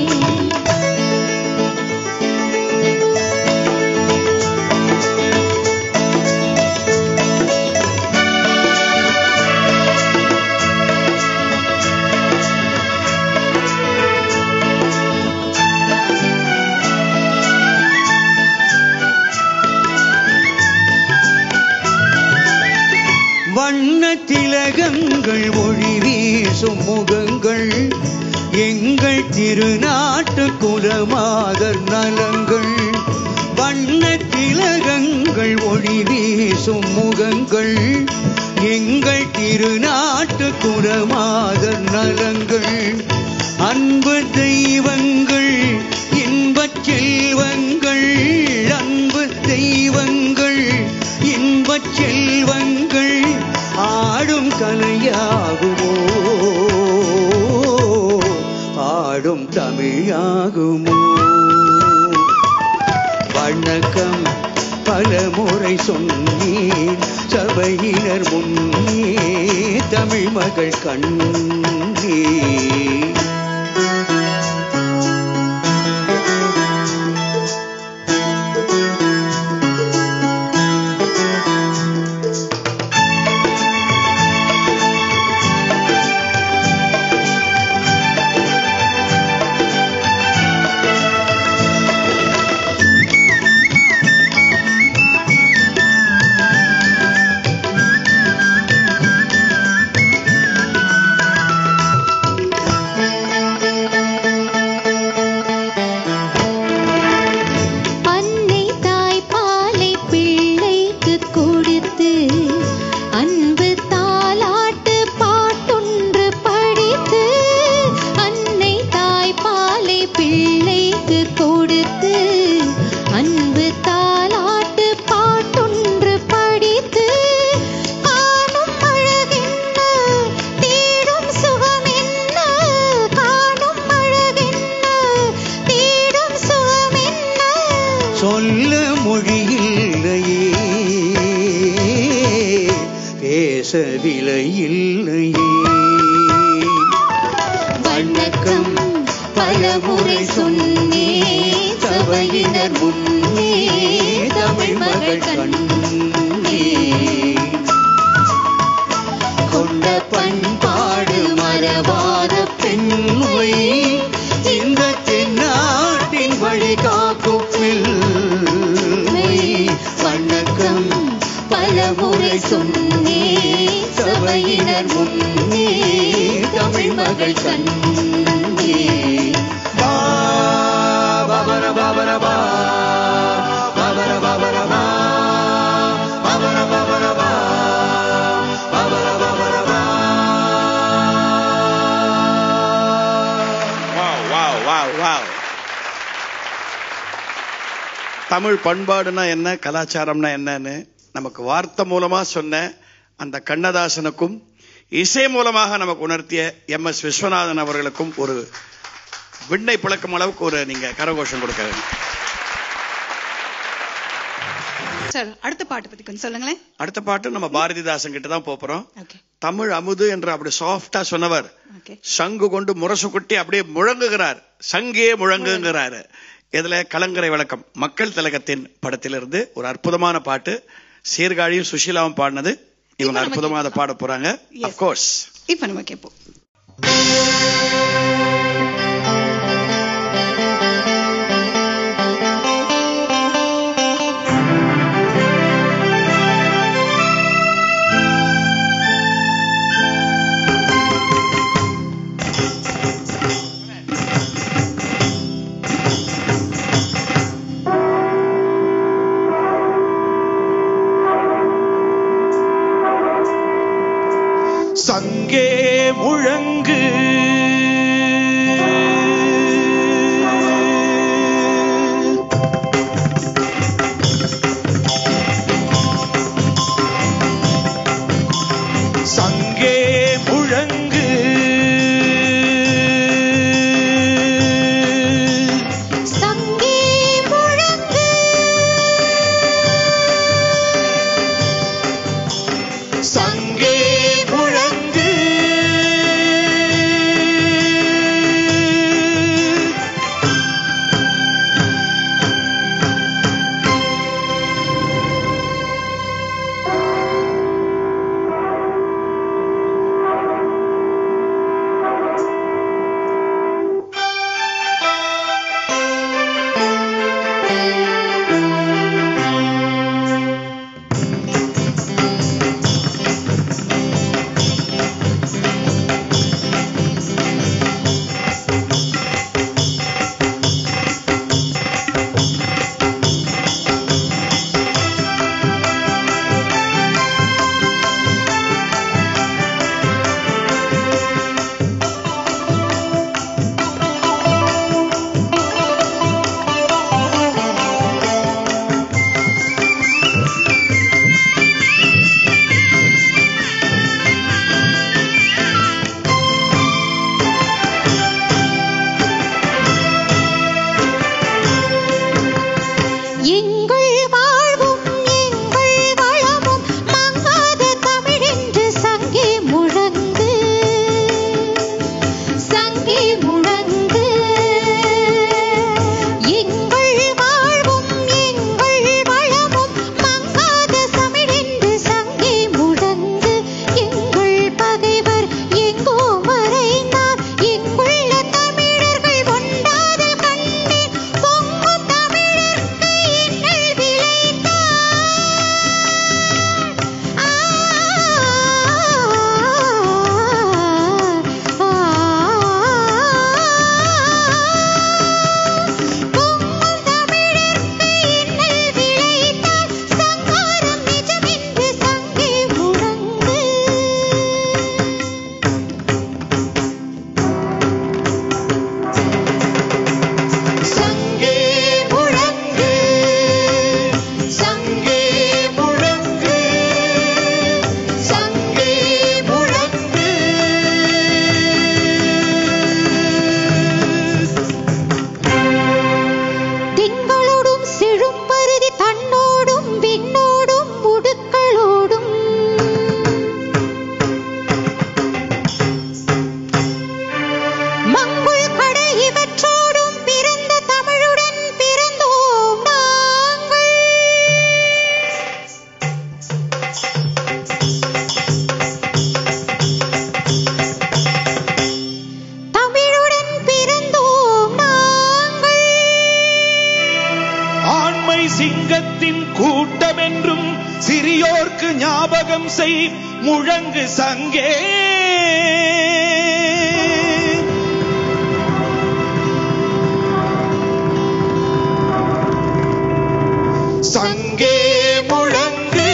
வண்ண திலகங்கள் ஒளி வீசும் முகங்கள் எங்கள் திருநாட்டு குலமாதர் நலங்கள் வண்ண திலகங்கள் ஒளி வீசும் முகங்கள் எங்கள் திருநாட்டு குலமாதர் நலங்கள் அன்பு தெய்வங்கள் இன்பச் செல்வங்கள் அன்பு தெய்வங்கள் இன்பச் செல்வங்கள் ஆடும் கலையாகுமோ ஆடும் தமிழாகுமோ வணக்கம் பலமுறை சொன்னேன் சபையினர் முன்னே தமிழ் மகள் கண்ணே அன்னை தாய் பாலை பிள்ளைக்கு கொடுத்து அன்பு தாலாட்டு பாட்டொன்று படித்து அன்னை தாய் பாலை பிள்ளைக்கு கொடுத்து அன்பு தாலாட்டு பாட்டொன்று படித்து காணும் அழகென்ன தேடும் சுகமென்ன காணும் அழகென்ன தேடும் சுகமென்ன சொல்ல மொழியில்லையே பேச விலையில்லையே வணக்கம் பலமுறை சொன்னே சபையினர் முன்னே தமிழ் மகள் கண்ணே கொண்ட பண்பாடு மறவாத பெண்மை இந்த தென்னாட்டின் வழி காக்கும் வணக்கம் பல முறை சொன்னே சபையினர் முன்னே தமிழ் மகள் கண்ணே பா பபர பபர பா பபர பபர பா பபர பபர பா பபர பபர பா wow wow wow wow Tamil பண்பாடுனா என்ன கலாச்சாரம்னா என்னன்னு நமக்கு வார்த்தை மூலமா சொன்ன அந்த கண்ணதாசனுக்கும் இசை மூலமாக நமக்கு உணர்த்திய எம் எஸ் விஸ்வநாதன் அவர்களுக்கும் ஒரு விண்ணை பிளக்கும் அளவுக்கு ஒரு நீங்க கரகோஷம் கொடுக்க வேண்டும் சார் அடுத்த பாட்டு பத்தி கொஞ்சம் சொல்லுங்களேன் அடுத்த பாட்டு நம்ம பாரதிதாசன் கிட்ட தான் போறோம் ஓகே தமிழ் அமுது என்று அப்படி சாஃப்டா சொன்னவர் ஓகே சங்கு கொண்டு முரசு கொட்டி அப்படியே முழங்குகிறார் சங்கே முழங்குங்கிறாரு இதுல கலங்கரை விளக்கம் மக்கள் திலகத்தின் படத்திலிருந்து ஒரு அற்புதமான பாட்டு சீர்காழியும் சுஷீலாவும் பாடினது இவங்க நம்ம அற்புதமா அதை பாட போறாங்க Yes. அப்கோர்ஸ் இப்ப நம்ம கேட்போம் சங்கே முழங்கு சங்கே முழங்கு சங்கே முழங்கு சங்கே முழங்கு எங்கள் வாழ்வும் எங்கள் வளமும் மங்காத தமிழென்று சங்கே முழங்கு சங்கே முழங்கு எங்கள் வாழ்வும் எங்கள் வளமும் மங்காத தமிழென்று சங்கே முழங்கு எங்கள் பகைவர் எங்கோ மறைந்தார் எங்குள்ள தமிழர்கள் ஒன்றாத கண்டேன் பொங்கும் தமிழர்க்கு என்னள் விளைத்தார் ஆ பொங்கும் தமிழர்க்கு என்னள் விளைத்தார் சங்காரம் நிஜமென்று சங்கே முழங்கு சங்கே முழங்கு சங்கே முழங்கு சங்கே முழங்கு திங்களோடும் செழும்பருதி தன்னோடும் விண்ணோடும் முடுக்களோடும் மங்குள் கடை இவற்றோடும் பிறந்த தமிழுடன் பிறந்தோம் நாங்கள் தமிழுடன் பிறந்தோம் நாங்கள் ஆண்மை சிங்கத்தின் கூட்டமென்றும் சிறியோர்க்கு ஞாபகம் செய் முழங்கு சங்கே சங்கே முழங்கு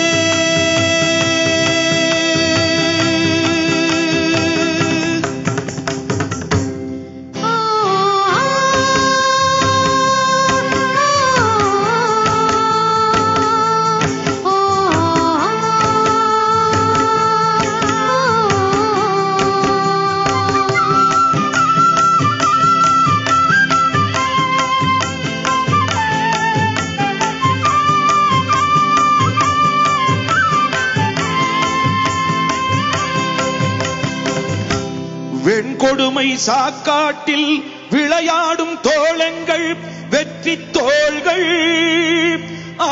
வெண்கொடுமை சாக்காட்டில் விளையாடும் தோழங்கள் வெற்றி தோள்கள் ஆ,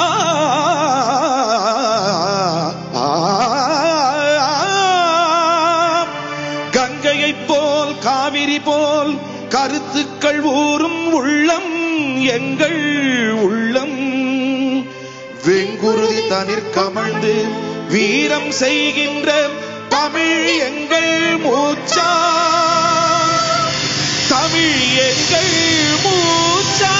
ஆ, கங்கையைப் போல் காவிரி போல் கருத்துக்கள் ஊறும் உள்ளம் எங்கள் உள்ளம் வெங்குருதி தனிற் கமழ்ந்து வீரம் செய்கின்ற தமிழ் எங்கள் மூச்சா தமிழ் எங்கள் மூச்சா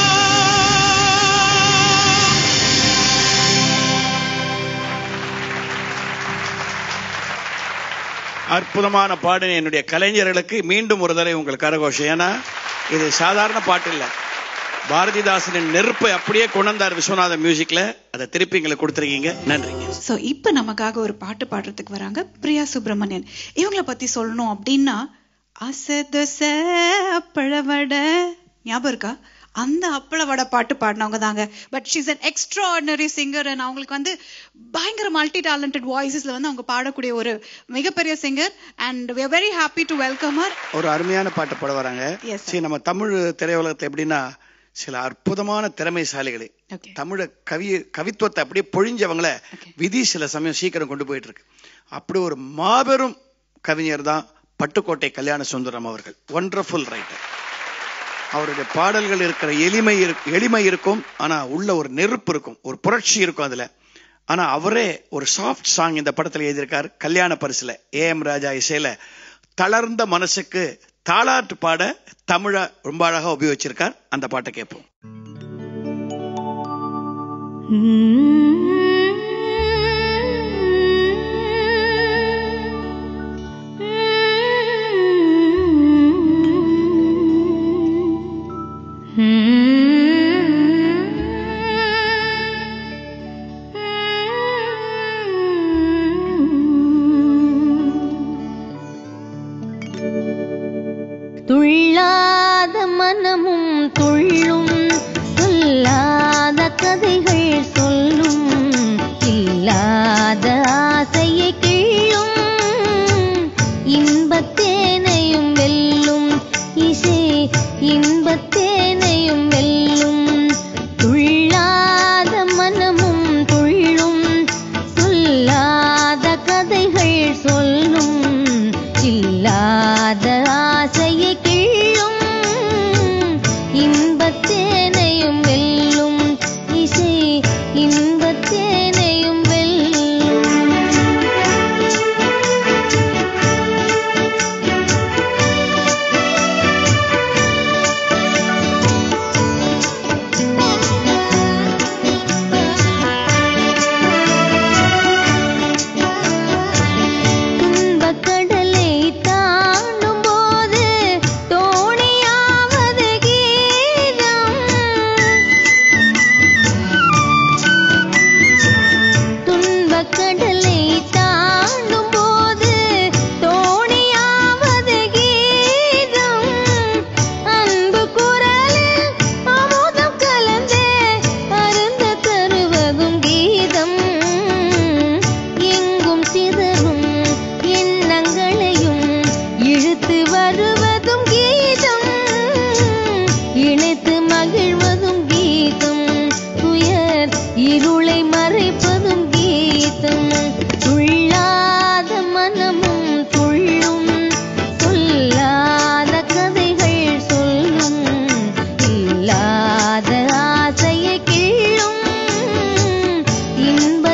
அற்புதமான பாடின என்னுடைய கலைஞர்களுக்கு மீண்டும் ஒரு தடவை உங்கள் கரகோஷம் ஏன்னா இது சாதாரண பாட்டு இல்ல பாரதிதாசனின் நெருப்பை அப்படியே கொண்டு வந்தார் விஸ்வநாத மியூசிக்ல அதை திருப்பி எங்களுக்கு கொடுத்துருக்கீங்க நன்றிங்க சோ இப்ப நமக்காக ஒரு பாட்டு பாடுறதுக்கு வராங்க பிரியா சுப்பிரமணியன் இவங்கள பத்தி சொல்லணும் அப்படின்னா அசதச அப்பளவட ஞாபகம் இருக்கா அந்த அப்பள வடை பாட்டு பாடினவங்க தாங்க but she's an extraordinary singer and அவங்களுக்கு வந்து பயங்கர மல்டி டேலண்டட் வாய்ஸஸ்ல வந்து அவங்க பாடக்கூடிய ஒரு மிகப்பெரிய singer and we are very happy to welcome her ஒரு அருமையான பாட்டு பாட வராங்க Yes, sir. சரி நம்ம தமிழ் திரையுலகத்துல எப்படின்னா சில அற்புதமான திறமைசாலிகளை Okay. தமிழ கவி கவித்துவத்தை அப்படியே பொழிஞ்சவங்கள Okay. விதி சில சமயம் சீக்கிரம் கொண்டு போயிட்டு இருக்கு அப்படி ஒரு மாபெரும் கவிஞர் தான் பட்டுக்கோட்டை கல்யாண சுந்தரம் அவர்கள் ஒண்டர்ஃபுல் ரைட்டர் அவருடைய பாடல்கள் இருக்கிற எளிமை இருக்கு- எளிமை இருக்கும் ஆனா உள்ள ஒரு நெருப்பு இருக்கும் ஒரு புரட்சி இருக்கும் அதுல ஆனா அவரே ஒரு சாஃப்ட் சாங் இந்த படத்துல எழுதியிருக்கார் கல்யாண பரிசுல ஏ எம் ராஜா இசையில தளர்ந்த மனசுக்கு தாளாட்டு பாட தமிழ ரொம்ப அழகா உபயோகிச்சிருக்கார் அந்த பாட்டை கேட்போம் துள்ளாத மனமும் துள்ளும் சொல்லாத கதைகள் சொல்லும் இல்லாத ஆசையை கிள்ளும் இன்பத்தேனையும் வெல்லும் இசை இன்பத்தேனையும் வெல்லும் துள்ளாத மனமும் துள்ளும் சொல்லாத கதைகள் சொல்லும் இல்லாத ஆசையை கிள்ளும் இன்பத்தேனையும் வெல்லும் இசை இன்பத்தேனையும் வெல்லும் துன்பக் கடலை தாண்டும் போது தோணியாவது கீதம் துன்பக் கடலை தாண்டும் போது தோணியாவது கீதம் அன்பு குரலில் அமுதம் கலந்தே அருந்த தருவதும் கீதம் எங்கும் சிதறும் எண்ணங்களையும் இழுத்து வருவதும் கீதம் இணைத்து மகிழ்வதும் கீதம் துயர் இருளை மறைப்பதும் கீதம் துள்ளாத மனமும் துள்ளும் சொல்லாத கதைகள் சொல்லும் இல்லாத ஆசையை கிள்ளும் இன்ப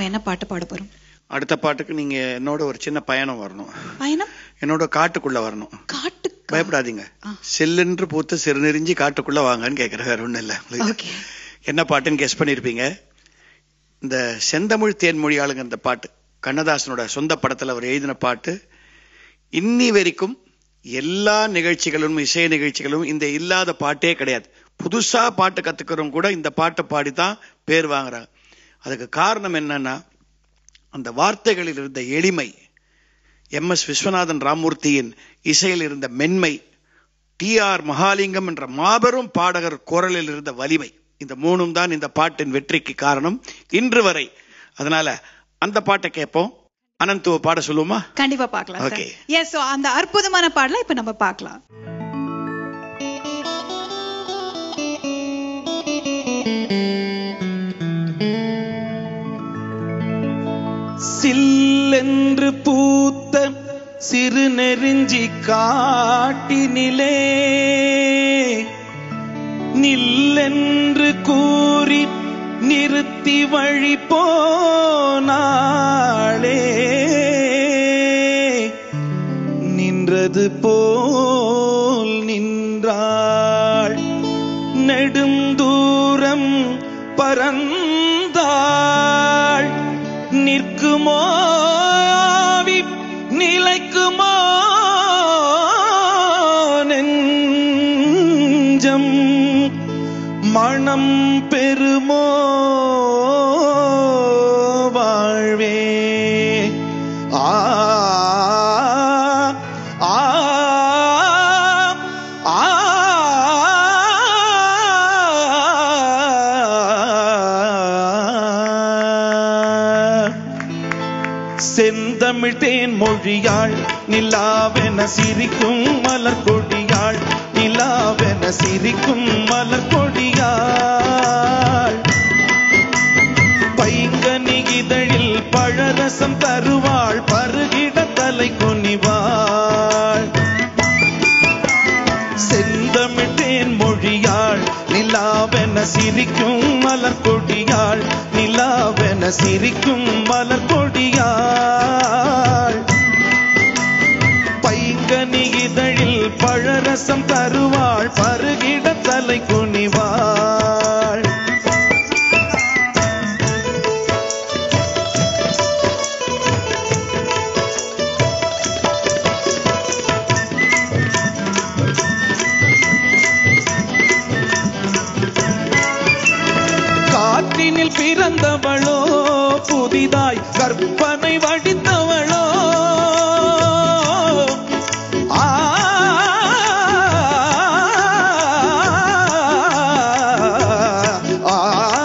என்ன பாட்டு பாட போறோம் அடுத்த பாட்டுக்கு நீங்க என்னோட ஒரு சின்ன பயணம் வரணும் பயணம் என்னோட காட்டுக்குள்ள வரணும் காட்டு பயப்படாதீங்க ஆ. செல்லென்று பூத்து சிறுநெறிஞ்சி காட்டுக்குள்ள வாங்கன்னு கேக்குற வேற ஒண்ணும் இல்ல உங்களுக்கு. ஓகே என்ன பாட்டுன்னு கெஸ் பண்ணிருப்பீங்க இந்த செந்தமிழ் தேன்மொழியாளுங்க இந்த பாட்டு கண்ணதாசனோட சொந்த படத்துல அவர் எழுதின பாட்டு இன்னி வரைக்கும் எல்லா நிகழ்ச்சிகளும் இசை நிகழ்ச்சிகளும் இந்த இல்லாத பாட்டே கிடையாது புதுசா பாட்டு கத்துக்கிறவங்க கூட இந்த பாட்டை பாடித்தான் பேர் வாங்குறாங்க அதுக்கு காரணம் என்னன்னா அந்த வார்த்தைகளில் இருந்த எளிமை எம் எஸ் விஸ்வநாதன் ராமூர்த்தியின் இசையில் இருந்த மென்மை டி ஆர் மகாலிங்கம் என்ற மாபெரும் பாடகர் குரலில் இருந்த வலிமை இந்த மூணும் தான் இந்த பாட்டின் வெற்றிக்கு காரணம் இன்று வரை அதனால அந்த பாட்டை கேட்போம் அனந்துவ பாட சொல்லுவோமா கண்டிப்பா பார்க்கலாம் சார் Okay. எஸ் சோ அந்த அற்புதமான பாடல இப்ப நம்ம பார்க்கலாம் சில்லென்று பூத்த சிறு நெருஞ்சி காட்டினிலே நில்லென்று கூறி நிறுத்தி வழி போனாளே நின்றது போல் நின்றாள் நெடுந்தூரம் பறந்தாள் நிற்குமோ ஆவி நிலைக்குமோ நெஞ்சம் மனம் பெறுமோ வாழ்வே ஆ ஆ ஆ செந்தமிழ் தேன் மொழியாள் நிலாவென சிரிக்கும் மலர் கொடியாள் நிலாவென சிரிக்கும் மலர் கொடியாள் பைங்கனி இதழில் பழரசம் தருவாள் பருகிட தலை குனிவாள் செந்தமிழ் தேன் மொழியாள் நிலாவென சிரிக்கும் மலர் கொடியாள் நிலாவென சிரிக்கும் மலர் கொடியாள் பைங்கனி இதழில் பழரசம் தருவாள் பருகிட தலை குனிவாள் காற்றினில் பிறந்தவளோ புதிதாய் கற்பனை வடித்தவளோ ஆ, ஆ,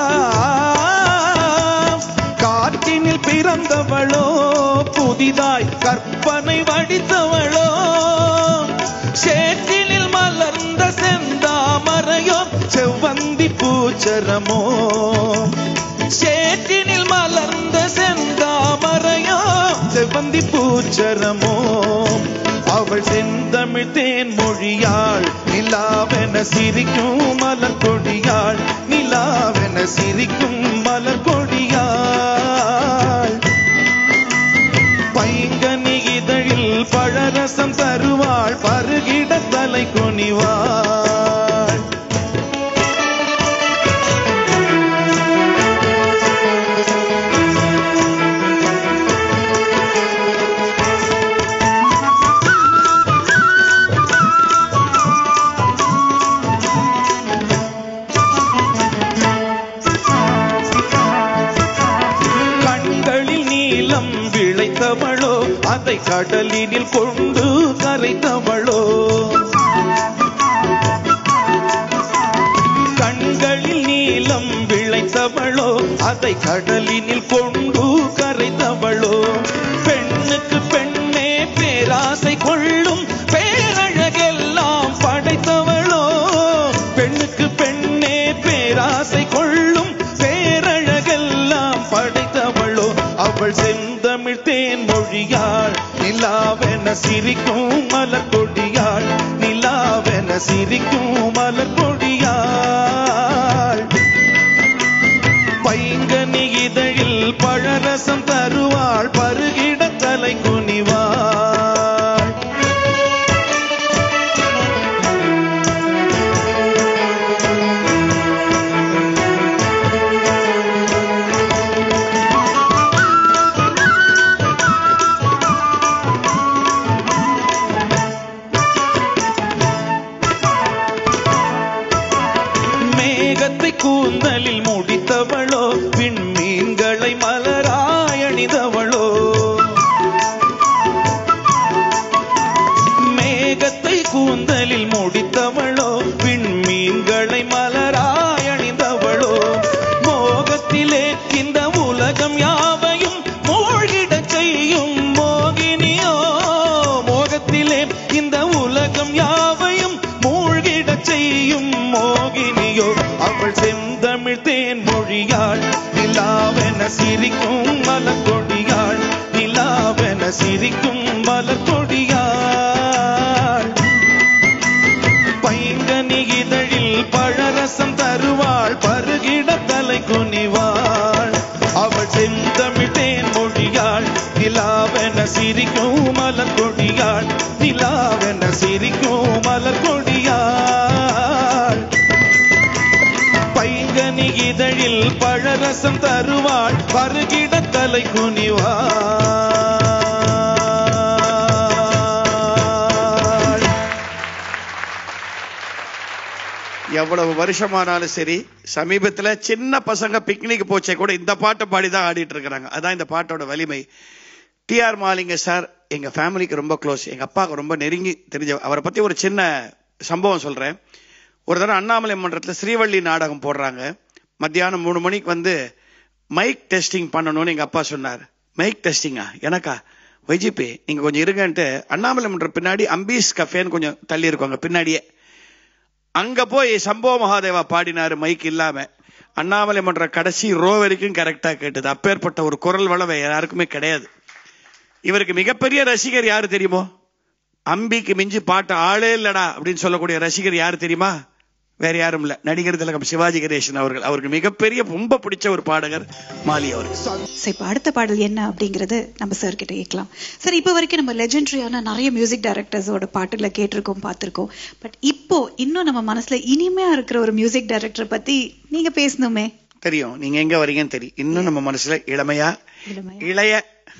காற்றினில் பிறந்தவளோ புதிதாய் கற்பனை வடித்தவளோ சேற்றினில் மலர்ந்த செந்தாமரையோ செவ்வந்தி பூச்சரமோ சேற்றினில் மலர்ந்த செந்தாமரையோ செவ்வந்தி பூச்சரமோ அவள் செந்தமிழ் தேன் மொழியாள் நிலாவென சிரிக்கும் மலர் கொடியாள் நிலாவென சிரிக்கும் மலர் கொடியாள் பைங்கனி இதழில் பழரசம் தருவாள் பருகிட தலை குனிவாள் கண்களில் நீலம் விளைத்தவளோ அதை கடலினில் கொண்டு கரைத்தவளோ கண்களில் நீலம் விளைத்தவளோ அதை கடலினில் கொண்டு கரைத்தவளோ பெண்ணுக்கு பெண்ணே பேராசை கொள்ளும் பேரழகெல்லாம் படைத்தவளோ பெண்ணுக்கு பெண்ணே பேராசை கொள்ளும் பேரழகெல்லாம் படைத்தவளோ அவள் செந்தமிழ் தேன் மொழியாள் நிலாவென சிரிக்கும் மலர் கொடியாள் நிலாவென சிரிக்கும் மலர் கொடியாள் பைங்கனி இதழில் பழரச கூந்தலில் முடித்தவளோ விண்மீன்களை மலராய் அணிந்தவளோ மேகத்தை கூந்தலில் முடித்தவளோ விண்மீன்களை மலராய் அணிந்தவளோ மோகத்திலே இந்த உலகம் யாவையும் மூழ்கிடச் செய்யும் மோகினியோ மோகத்திலே இந்த உலகம் யாவையும் மூழ்கிடச் செய்யும் மோகினியோ அவள் செந்தமிழ் தேன் மொழியாள் நிலாவென சிரிக்கும் மலர்கொடியாள் நிலாவென சிரிக்கும் மலர்கொடியாள் பைங்கனி இதழில் பழரசம் தருவாள் பருகிட தலை குனிவாள் அவள் செந்தமிழ் தேன் மொழியாள் நிலாவென சிரிக்கும் மலர் கொடியாள் நிலாவென சிரிக்கும் மலர் கொடியாள் பைங்கனி இதழில் பழரசம் தருவாள் பருகிட தலை குனிவாள் எவ்வளவு வருஷமானாலும் சரி சமீபத்துல சின்ன பசங்க பிக்னிக் போச்சே கூட இந்த பாட்டை பாடி தான் ஆடிட்டு இருக்கிறாங்க அதான் இந்த பாட்டோட வலிமை டிஆர் மாலிங்க சார் எங்க ஃபேமிலிக்கு ரொம்ப க்ளோஸ் எங்க அப்பாவுக்கு ரொம்ப நெருங்கி தெரிஞ்ச அவரை பத்தி ஒரு சின்ன சம்பவம் சொல்றேன் ஒரு தடவை அண்ணாமலை மன்றத்துல ஸ்ரீவள்ளி நாடகம் போடுறாங்க மத்தியானம் மூணு மணிக்கு வந்து மைக் டெஸ்டிங் பண்ணணும்னு எங்க அப்பா சொன்னார் மைக் டெஸ்டிங்கா எனக்கா வைஜிபி நீங்க கொஞ்சம் இருங்கன்ட்டு அண்ணாமலை மன்றம் பின்னாடி அம்பீஸ் கஃபேன்னு கொஞ்சம் தள்ளி இருக்கோங்க பின்னாடியே அங்க போய் சம்பவ மகாதேவா பாடினாரு மைக் இல்லாம அண்ணாமலை மன்ற கடைசி ரோ வரைக்கும் கரெக்டா கேட்டது அப்பேற்பட்ட ஒரு குரல் வளம் வேற யாருக்குமே கிடையாது இவருக்கு மிகப்பெரிய ரசிகர் யாரு தெரியுமோ அம்பிக்கு மிஞ்சி பாட்டு ஆளே இல்லடா அப்படின்னு சொல்லக்கூடிய ரசிகர் யாரு தெரியுமா வேற யாரும் இல்ல நடிகர் திலகம் சிவாஜி கணேசன் அவர்கள் அவருக்கு மிகப்பெரிய ரொம்ப பிடிச்ச ஒரு பாடகர் மாலி அவர்கள் சோ இப்ப அடுத்த பாடல் என்ன அப்படிங்கறது நம்ம சார் கிட்ட கேட்கலாம் சார் இப்ப வரைக்கும் நம்ம லெஜெண்டரியான நிறைய மியூசிக் டைரக்டர்ஸோட பாட்டுல கேட்டிருக்கோம் பார்த்திருக்கோம் பட் இப்போ இன்னும் நம்ம மனசுல இனிமையா இருக்கிற ஒரு மியூசிக் டைரக்டர் பத்தி நீங்க பேசணுமே தெரியும் நீங்க எங்க வரீங்கன்னு தெரியும் இன்னும் நம்ம மனசுல இளமையா இளமையா. இளைய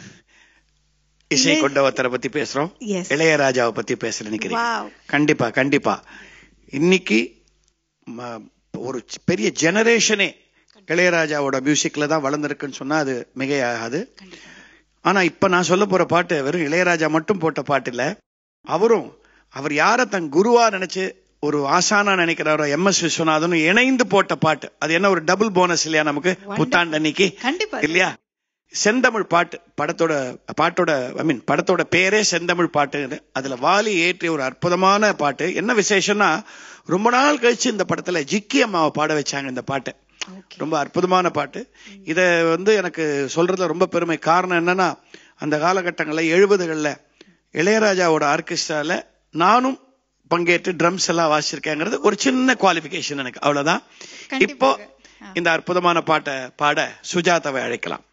இசை இளைய- கொண்ட ஒருத்தரை பத்தி பேசுறோம் Yes. இளையராஜாவை பத்தி பேச நினைக்கிறேன் Wow. கண்டிப்பா கண்டிப்பா இன்னைக்கு ம- ஒரு சி- பெரிய ஜெனரேஷனே இளையராஜாவோட மியூசிக்ல தான் வளர்ந்துருக்குன்னு சொன்னா அது மிகையாகாது ஆனா இப்ப நான் சொல்ல போற பாட்டு வெறும் இளையராஜா மட்டும் போட்ட பாட்டு இல்ல அவரும் அவர் யார தன் குருவா நினைச்சு ஒரு ஆசானா நினைக்கிறாரோ எம் எஸ் விஸ்வநாதனும் இணைந்து போட்ட பாட்டு அது என்ன ஒரு டபுள் போனஸ் இல்லையா நமக்கு புத்தாண்டு அன்னைக்கு கண்டிப்பா இல்லையா செந்தமிழ் பாட்டு படத்தோட பாட்டோட ஐ மீன் படத்தோட பேரே செந்தமிழ் பாட்டு அதுல வாலி ஏற்றிய ஒரு அற்புதமான பாட்டு என்ன விசேஷம்னா ரொம்ப நாள் கழிச்சு இந்த படத்துல ஜிக்கி அம்மாவை பாட வச்சாங்க இந்த பாட்டை ரொம்ப அற்புதமான பாட்டு இத வந்து எனக்கு சொல்றதுல ரொம்ப பெருமை காரணம் என்னன்னா அந்த காலகட்டங்கள்ல எழுபதுகள்ல இளையராஜாவோட ஆர்கெஸ்ட்ரால நானும் பங்கேற்று ட்ரம்ஸ் எல்லாம் வாசிச்சிருக்கேங்கிறது ஒரு சின்ன குவாலிஃபிகேஷன் எனக்கு அவ்வளவுதான் இப்போ இந்த அற்புதமான பாட்டை பாட சுஜாதாவை அழைக்கலாம்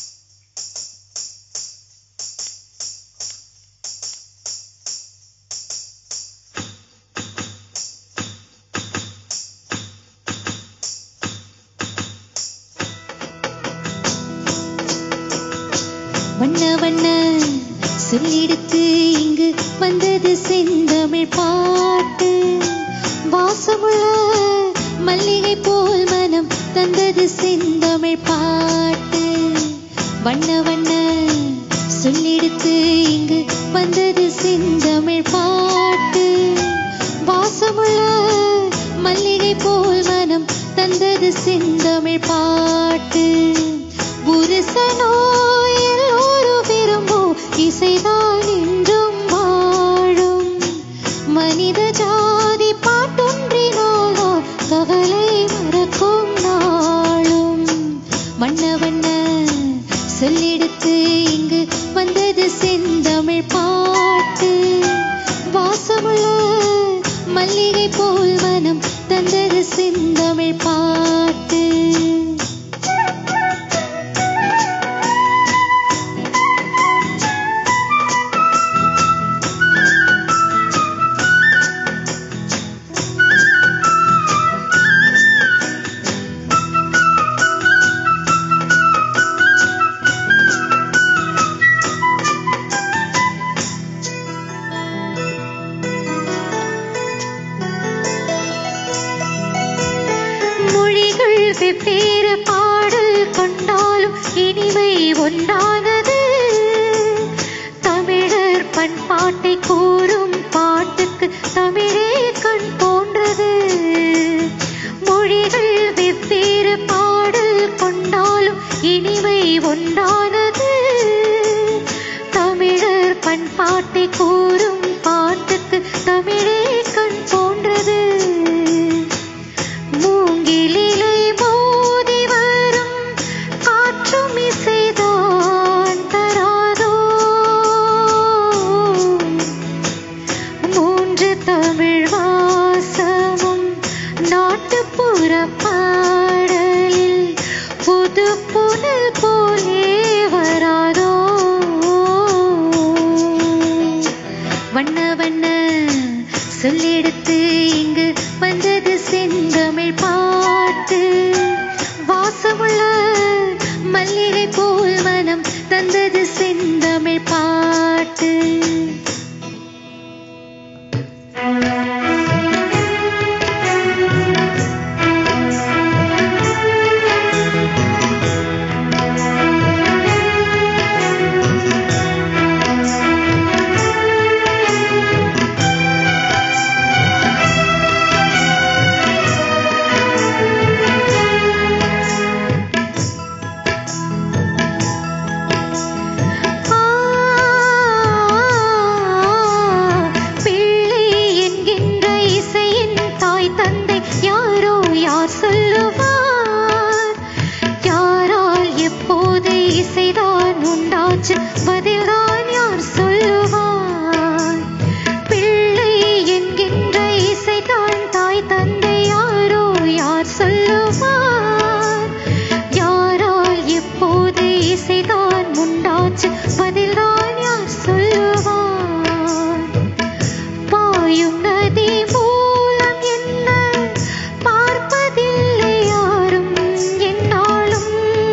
வண்ண வண்ண சொல்லெடுத்து இங்கு வந்தது செந்தமிழ் பாட்டு வாசமுள்ள மல்லிகை போல் மனம் தந்தது செந்தமிழ் பாட்டு வண்ண வண்ண சொல்லெடுத்து இங்கு வந்தது செந்தமிழ் பாட்டு வாசமுள்ள மல்லிகை போல் மனம் தந்தது செந்தமிழ் பாட்டு புருஷனோ எல்லோரும் விரும்பும் இசைதான் என்றும் வாழும் மனித ஜாதி பாட்டொன்றினால்தான் கவலை மறக்கும் நாளும் வண்ண வண்ண சொல்லெடுத்து இங்கு வந்தது செந்தமிழ் பாட்டு வாசமுள்ள மல்லிகை போல் மனம் தந்தது செந்தமிழ் பாட்டு வெவ்வேறு பாடல் கொண்டாலும் இனிமை ஒன்றானது தமிழர் பண்பாட்டை கூறும் பாட்டுக்கு தமிழே கண் போன்றது மொழிகள் வெவ்வேறு பாடல் கொண்டாலும் இனிமை ஒன்றானது தமிழர் பண்பாட்டை கூறும் பாட்டுக்கு தமிழே கண் போன்றது மூங்கிலிலை மோதி வரும் காற்றும் இசைதான் தராதோ மூன்று தமிழ் வாசமும் நாட்டுப்புற பாடலில் புது புனல் போலே வராதோ வண்ண வண்ண சொல்லெடுத்து இங்கு வந்தது செந்தமிழ் பாட்டு வாசமுள்ள மல்லிகை போல் மனம் தந்தது செந்தமிழ் பாட்டு பிள்ளை என்கின்ற இசையின் தாய் தந்தை யாரோ யார் சொல்லுவார் யாரால் எப்போது இசைதான் உண்டாச்சு பதில்தான் யார் சொல்லுவார் பிள்ளை என்கின்ற இசைதான் தாய் தந்தை யாரோ யார் சொல்லுவார் யாரால் எப்போது இசைதான் உண்டாச்சு பதில்தான் யார் சொல்லுவார் பாயும் நதி மூலம் என்ன பார்ப்பதில்லை யாரும் என்னாலும்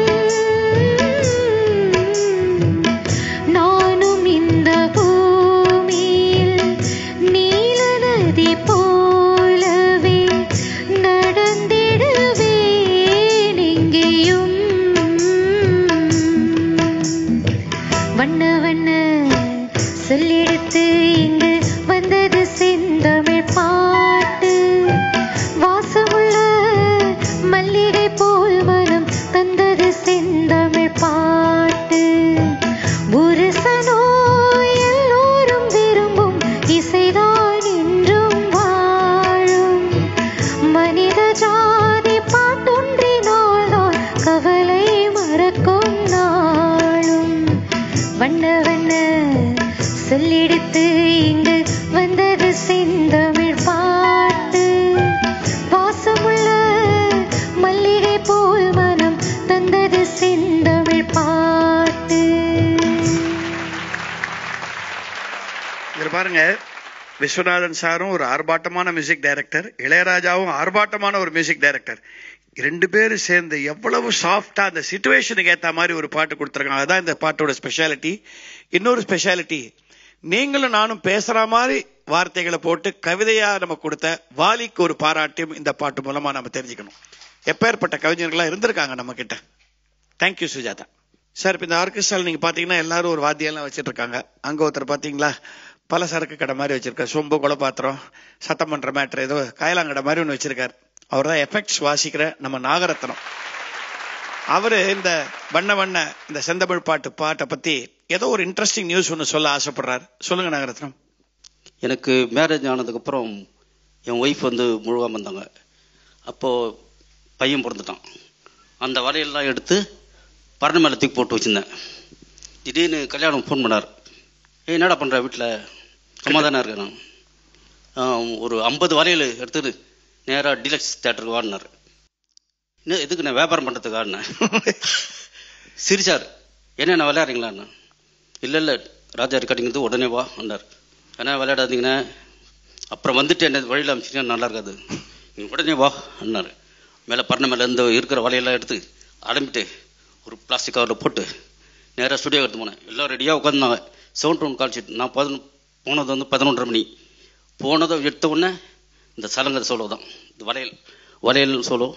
நானும் இந்த பூமியில் நீல நதி போலவே நடந்திடுவேன் எங்கேயும் வண்ண வண்ண சொல்லெடுத்து இங்கு வந்தது செந்தமிழ் பாட்டு வாசமுள்ள மல்லிகை போல் மனம் தந்தது செந்தமிழ் பாட்டு புருஷனோ எல்லோரும் விரும்பும் இசைதான் என்றும் வாழும் மனித ஜாதி பாட்டொன்றினால்தான் கவலை மறக்கும் நாளும் வண்ண வண்ண சொல்லெடுத்து இங்கு வந்தது செந்தமிழ் பாட்டு வாசமுள்ள மல்லிகை போல் மனம் தந்தது செந்தமிழ் பாட்டு இதில் பாருங்க விஸ்வநாதன் சாரும் ஒரு ஆர்ப்பாட்டமான மியூசிக் டைரக்டர் இளையராஜாவும் ஆர்ப்பாட்டமான ஒரு மியூசிக் டைரக்டர் ரெண்டு பேரும் சேர்ந்து எவ்வளவு சாஃப்டா அந்த சுச்சுவேஷனுக்கு ஏத்த மாதிரி ஒரு பாட்டு கொடுத்துருக்காங்க அதான் இந்த பாட்டோட ஸ்பெஷாலிட்டி இன்னொரு ஸ்பெஷாலிட்டி நீங்களும் நானும் பேசுற மாதிரி வார்த்தைகளை போட்டு கவிதையா நம்ம கொடுத்த வாலிக்கு ஒரு பாராட்டியும் இந்த பாட்டு மூலமா நம்ம தெரிஞ்சுக்கணும் எப்பேற்பட்ட கவிஞர்களா இருந்திருக்காங்க நம்ம கிட்ட தேங்க்யூ சுஜாதா சார் இப்போ இந்த ஆர்கெஸ்ட்ரால நீங்க பாத்தீங்கன்னா எல்லாரும் ஒரு வாத்தியெல்லாம் வச்சிட்டு இருக்காங்க அங்க ஒருத்தர் பாத்தீங்களா பல சரக்கு கடை மாதிரி வச்சிருக்காரு சொம்பு குலபாத்திரம் சத்தம் பண்ற மேட்ரு ஏதோ காயலாங்கடை மாதிரி ஒன்று வச்சிருக்காரு அவர் தான் எஃபெக்ட்ஸ் வாசிக்கிற நம்ம நாகரத்னம் அவரு இந்த வண்ண வண்ண இந்த செந்தமிழ் பாட்டு பாட்டை பத்தி ஏதோ ஒரு இன்ட்ரெஸ்டிங் நியூஸ் ஒன்று சொல்ல ஆசைப்படுறாரு சொல்லுங்க நாகரத்னம் எனக்கு மேரேஜ் ஆனதுக்கப்புறம் என் ஒய்ஃப் வந்து முழுகாம வந்தாங்க அப்போது பையன் பிறந்துட்டான் அந்த வலையெல்லாம் எடுத்து பரண மேலே தூக்கி போட்டு வச்சுருந்தேன் திடீர்னு கல்யாணம் ஃபோன் பண்ணார் ஏய் என்னடா பண்ணுற வீட்டில் சும்மா தானே இருக்கேன் நான் ஒரு ஐம்பது வலையில் எடுத்துட்டு நேராக டிலக்ஸ் தேட்டருக்கு வாடினார் இன்னும் எதுக்கு நான் வியாபாரம் பண்ணுறதுக்கு ஆடினேன் சிரிச்சார் என்ன நான் விளையாடுறீங்களான்னு இல்லை இல்லை ராஜா ரெக்கார்டிங்கிறது உடனே வா அண்ணார் ஏன்னா விளையாடாதீங்கண்ணே அப்புறம் வந்துட்டு என்ன வழியில் அமைச்சிங்கன்னா நல்லா இருக்காது நீங்க உடனே வா அண்ணார் மேலே பரண மேலே இருந்து இருக்கிற வலையெல்லாம் எடுத்து அடம்பிட்டு ஒரு பிளாஸ்டிக் கவரில் போட்டு நேராக ஸ்டுடியோ எடுத்து போனேன் எல்லாம் ரெடியாக உட்காந்துனாங்க சவுண்ட் ரூம் கால்ஷீட் நான் பதினொ போனது வந்து பதினொன்றரை மணி போனதும் எடுத்த உடனே இந்த சலங்கை சோலோ தான் இந்த வளையல் வளையல் சோலோ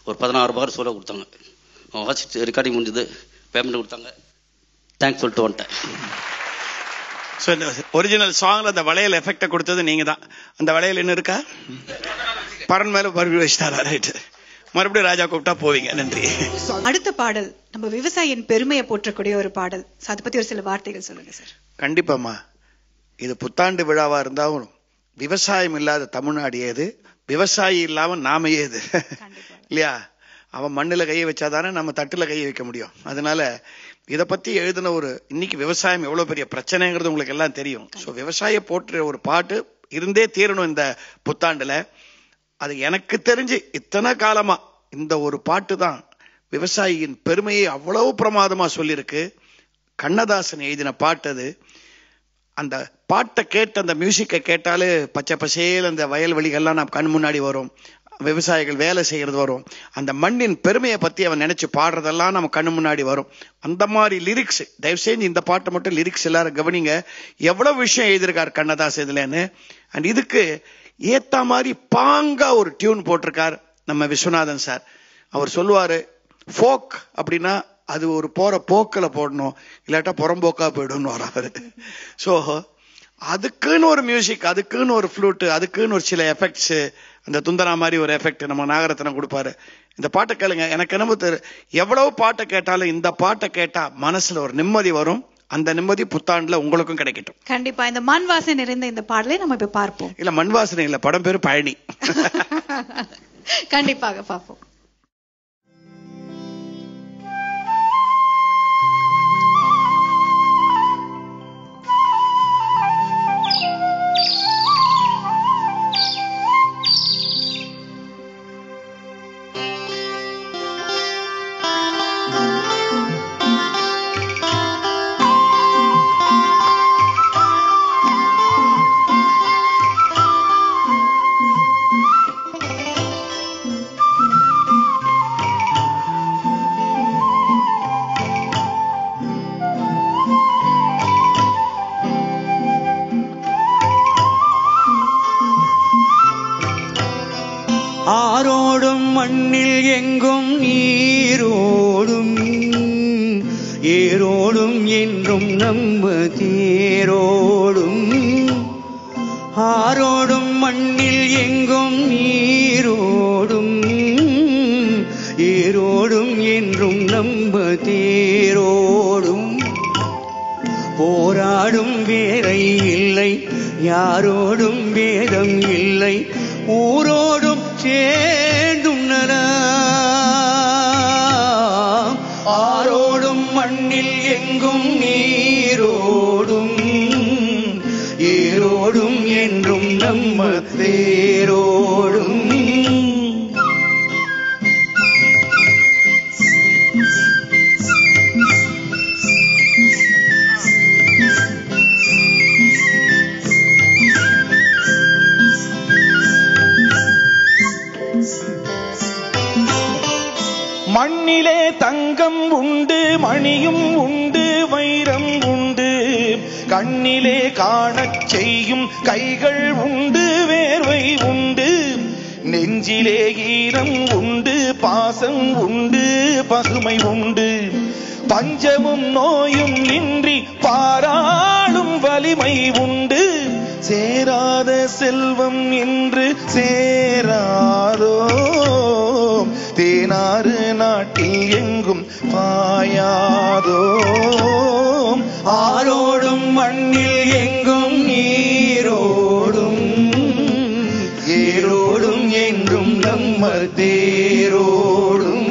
ஒரு பதினாறு பார் சோலோ கொடுத்தாங்க அவன் வாசிச்சு ரெக்கார்டிங் முடிஞ்சது பேமெண்ட் கொடுத்தாங்க தேங்க்ஸ் சொல்லிட்டு வந்துட்டேன் ஸோ இந்த ஒரிஜினல் சாங்ல அந்த வளையல் எஃபெக்டை கொடுத்தது நீங்க தான் அந்த வளையல் இன்னும் இருக்கா பரன் மேல மறுபடியும் வச்சுட்டாரா ரைட்டு மறுபடியும் ராஜா கூப்பிட்டா போவீங்க நன்றி அடுத்த பாடல் நம்ம விவசாயியின் பெருமையை போற்றக்கூடிய ஒரு பாடல் So, அதை பத்தி ஒரு சில வார்த்தைகள் சொல்லுங்க சார் கண்டிப்பாம்மா இது புத்தாண்டு விழாவா இருந்தாலும் விவசாயம் இல்லாத தமிழ்நாடு ஏது விவசாயி இல்லாம நாம ஏது இல்லையா அவன் மண்ணுல கையை வச்சாதானே நம்ம தட்டுல கையை வைக்க முடியும் அதனால இத பத்தி எழுதின ஒரு இன்னைக்கு விவசாயம் எவ்வளவு பெரிய பிரச்சனைங்கிறது உங்களுக்கு எல்லாம் தெரியும் சோ விவசாய போற்ற ஒரு பாட்டு இருந்தே தீரணும் இந்த புத்தாண்டுல அது எனக்கு தெரிஞ்சு இத்தனை காலமா இந்த ஒரு பாட்டு தான் விவசாயியின் பெருமையை அவ்வளவு பிரமாதமா சொல்லியிருக்கு கண்ணதாசன் எழுதின பாட்டு அது அந்த பாட்டை கேட்டு அந்த மியூசிக்கை கேட்டாலே பச்சை பசேல் அந்த வயல்வெளிகள்லாம் நம்ம கண் முன்னாடி வரும் விவசாயிகள் வேலை செய்யறது வரும் அந்த மண்ணின் பெருமையை பத்தி அவன் நினைச்சு பாடுறதெல்லாம் நம்ம கண்ணு முன்னாடி வரும் அந்த மாதிரி லிரிக்ஸ் தயவு செஞ்சு இந்த பாட்டை மட்டும் லிரிக்ஸ் எல்லாரும் கவனிங்க எவ்வளவு விஷயம் எழுதியிருக்கார் கண்ணதாஸ் இதுலன்னு அண்ட் இதுக்கு ஏத்த மாதிரி பாங்கா ஒரு டியூன் போட்டிருக்கார் நம்ம விஸ்வநாதன் சார் அவர் சொல்லுவாரு ஃபோக் அப்படின்னா அது ஒரு போற போக்கில போடணும் இல்லாட்டா புறம்போக்கா போயிடும்னு வராரு ஸோ அதுக்குன்னு ஒரு மியூசிக் அதுக்குன்னு ஒரு ஃப்ளூட்டு அதுக்குன்னு ஒரு சில எஃபெக்ட்ஸ் அந்த துந்தரா மாதிரி ஒரு எஃபெக்ட் நம்ம நாகரத்னம் கொடுப்பாரு இந்த பாட்டை கேளுங்க எனக்கு என்னமோ தெரு எவ்வளவு பாட்டை கேட்டாலும் இந்த பாட்டை கேட்டா மனசுல ஒரு நிம்மதி வரும் அந்த நிம்மதி புத்தாண்டுல உங்களுக்கும் கிடைக்கட்டும் கண்டிப்பா இந்த மண் வாசனை நிறைந்த இந்த பாடலை நம்ம இப்ப பார்ப்போம் இல்ல மண் வாசனை இல்ல படம் பேரு பழனி கண்டிப்பாக பார்ப்போம் ஆரோடும் மண்ணில் எங்கும் நீரோடும் ஏரோடும் என்றும் நம்ம தேரோடும் ஆரோடும் மண்ணில் எங்கும் நீரோடும் ஏரோடும் என்றும் நம்ம தேரோடும் போராடும் வேலை இல்லை யாரோடும் வேதம் இல்லை ஊரோடும் சேர்ந்தும் நலம். ஆரோடும் மண்ணில் எங்கும் நீரோடும் ஏரோடும் என்றும் நம்ம தேரோடும் மண்ணிலே தங்கம் உண்டு மணியும் உண்டு வைரம் உண்டு கண்ணிலே காணச் செய்யும் கைகள் உண்டு வேர்வை உண்டு நெஞ்சிலே ஈரம் உண்டு பாசம் உண்டு பசுமை உண்டு பஞ்சமும் நோயும் இன்றி பாராளும் வலிமை உண்டு சேராத செல்வம் இன்று சேராதோ தேனாறு நாட்டில் எங்கும் பாயாதோ ஆரோடும் மண்ணில் எங்கும் நீரோடும் ஏரோடும் என்றும் நம்ம தேரோடும்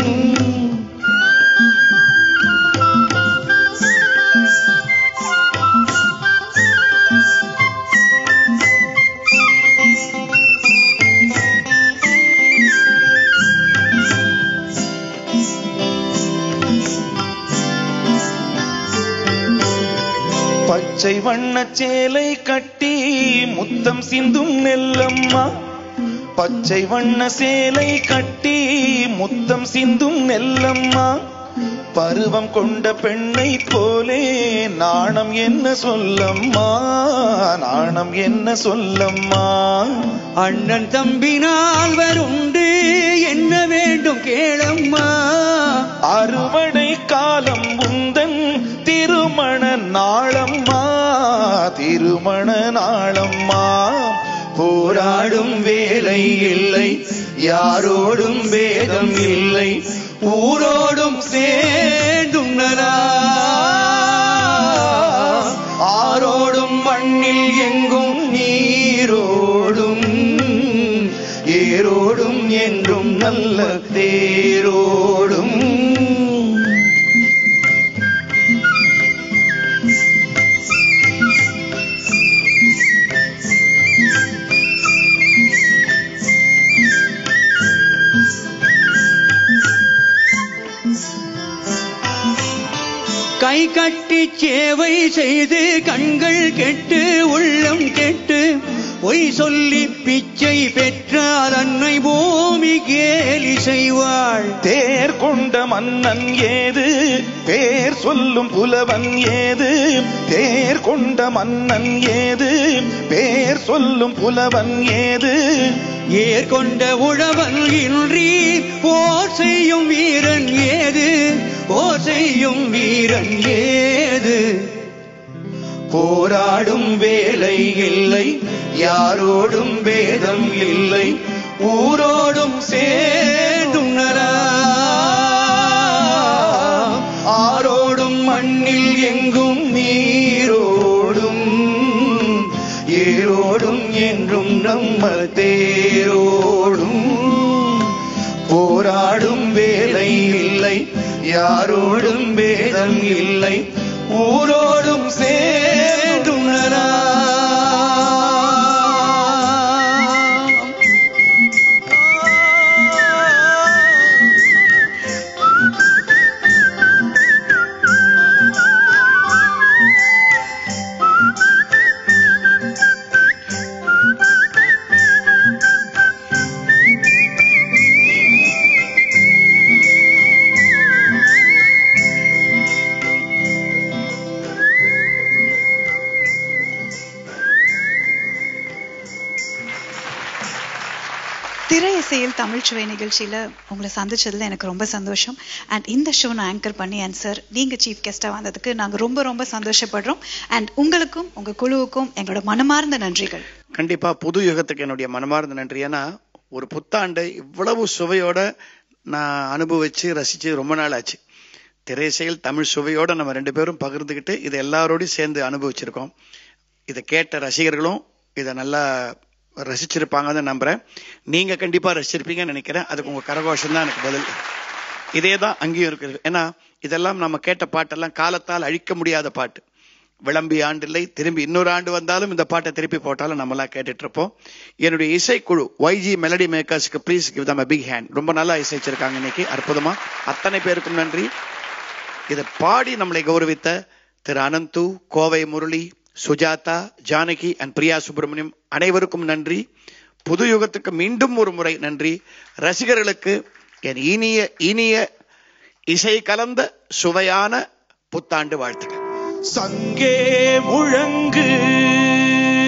பச்சை வண்ணச் சேலை கட்டி முத்தம் சிந்தும் நெல்லம்மா பச்சை வண்ண சேலை கட்டி முத்தம் சிந்தும் நெல்லம்மா பருவம் கொண்ட பெண்ணை போலே நாணம் என்ன சொல்லம்மா நாணம் என்ன சொல்லம்மா அண்ணன் தம்பி நால்வர் உண்டு என்ன வேண்டும் கேளம்மா அறுவடை காலம் உந்தன் திருமண நாளம்மா திருமண நாளம்மா போராடும் வேலை இல்லை யாரோடும் வேதம் இல்லை ஊரோடும் சேர்ந்தும் நலா ஆரோடும் மண்ணில் எங்கும் நீரோடும் ஏரோடும் என்றும் நல்ல தேரோடும் கை கட்டி சேவை செய்து கண்கள் கெட்டு உள்ளம் கெட்டு பொய் சொல்லி பிச்சை பெற்றார் அன்னை பூமி கேலி செய்வாள் தேர் கொண்ட மன்னன் ஏது பேர் சொல்லும் புலவன் ஏது தேர் கொண்ட மன்னன் ஏது பேர் சொல்லும் புலவன் ஏது ஏற்கொண்ட உழவன் இன்றி போர் செய்யும் வீரன் ஏது போர் செய்யும் வீரன் ஏது போராடும் வேலை இல்லை யாரோடும் வேதம் இல்லை ஊரோடும் சேர்ந்தும் நலா ஆரோடும் மண்ணில் எங்கும் நீரோடும் ஏரோடும் என்றும் நம்ம தேரோடும் போராடும் வேலை இல்லை யாரோடும் வேதம் இல்லை ஊரோடும் சேர்ந்தும் நலா திரை இசையில் தமிழ் சுவை நிகழ்ச்சியில உங்களை சந்திச்சதுல எனக்கு ரொம்ப சந்தோஷம் அண்ட் இந்த ஷோ நான் ஆங்கர் பண்ணி அண்ட் சார் நீங்க சீஃப் கெஸ்டா வந்ததுக்கு நாங்க ரொம்ப ரொம்ப சந்தோஷப்படுறோம் அண்ட் உங்களுக்கும் உங்க குழுவுக்கும் எங்களோட மனமார்ந்த நன்றிகள் கண்டிப்பா புது யுகத்துக்கு என்னுடைய மனமார்ந்த நன்றி ஏன்னா ஒரு புத்தாண்டு இவ்வளவு சுவையோட நான் அனுபவிச்சு ரசிச்சு ரொம்ப நாள் ஆச்சு திரைசையில் தமிழ் சுவையோட நம்ம ரெண்டு பேரும் பகிர்ந்துக்கிட்டு இதை எல்லாரோடையும் சேர்ந்து அனுபவிச்சிருக்கோம் இதை கேட்ட ரசிகர்களும் இதை நல்லா ரசிச்சிருப்பாங்கன்னு நம்புறேன் நீங்க கண்டிப்பா ரசிச்சிருப்பீங்கன்னு நினைக்கிறேன் அதுக்கு உங்க கரகோஷம் தான் எனக்கு பதில் இதே தான் அங்கேயும் இருக்குது ஏன்னா இதெல்லாம் நம்ம கேட்ட பாட்டெல்லாம் காலத்தால் அழிக்க முடியாத பாட்டு விளம்பி ஆண்டு இல்லை திரும்பி இன்னொரு ஆண்டு வந்தாலும் இந்த பாட்டை திருப்பி போட்டாலும் நம்மலாம் கேட்டுட்டு இருப்போம் என்னுடைய இசைக்குழு ஒய்ஜி மெலடி மேக்கர்ஸ்க்கு please give them big hand ரொம்ப நல்லா இசைச்சிருக்காங்க இன்னைக்கு அற்புதமா அத்தனை பேருக்கும் நன்றி இதை பாடி நம்மளை கௌரவித்த திரு அனந்து கோவை முரளி சுஜாதா ஜானகி அண்ட் பிரியா சுப்பிரமணியம் அனைவருக்கும் நன்றி புது யுகத்துக்கு மீண்டும் ஒரு முறை நன்றி ரசிகர்களுக்கு என் இனிய இனிய இசை கலந்த சுவையான புத்தாண்டு வாழ்த்துக்கள் சங்கே முழங்கு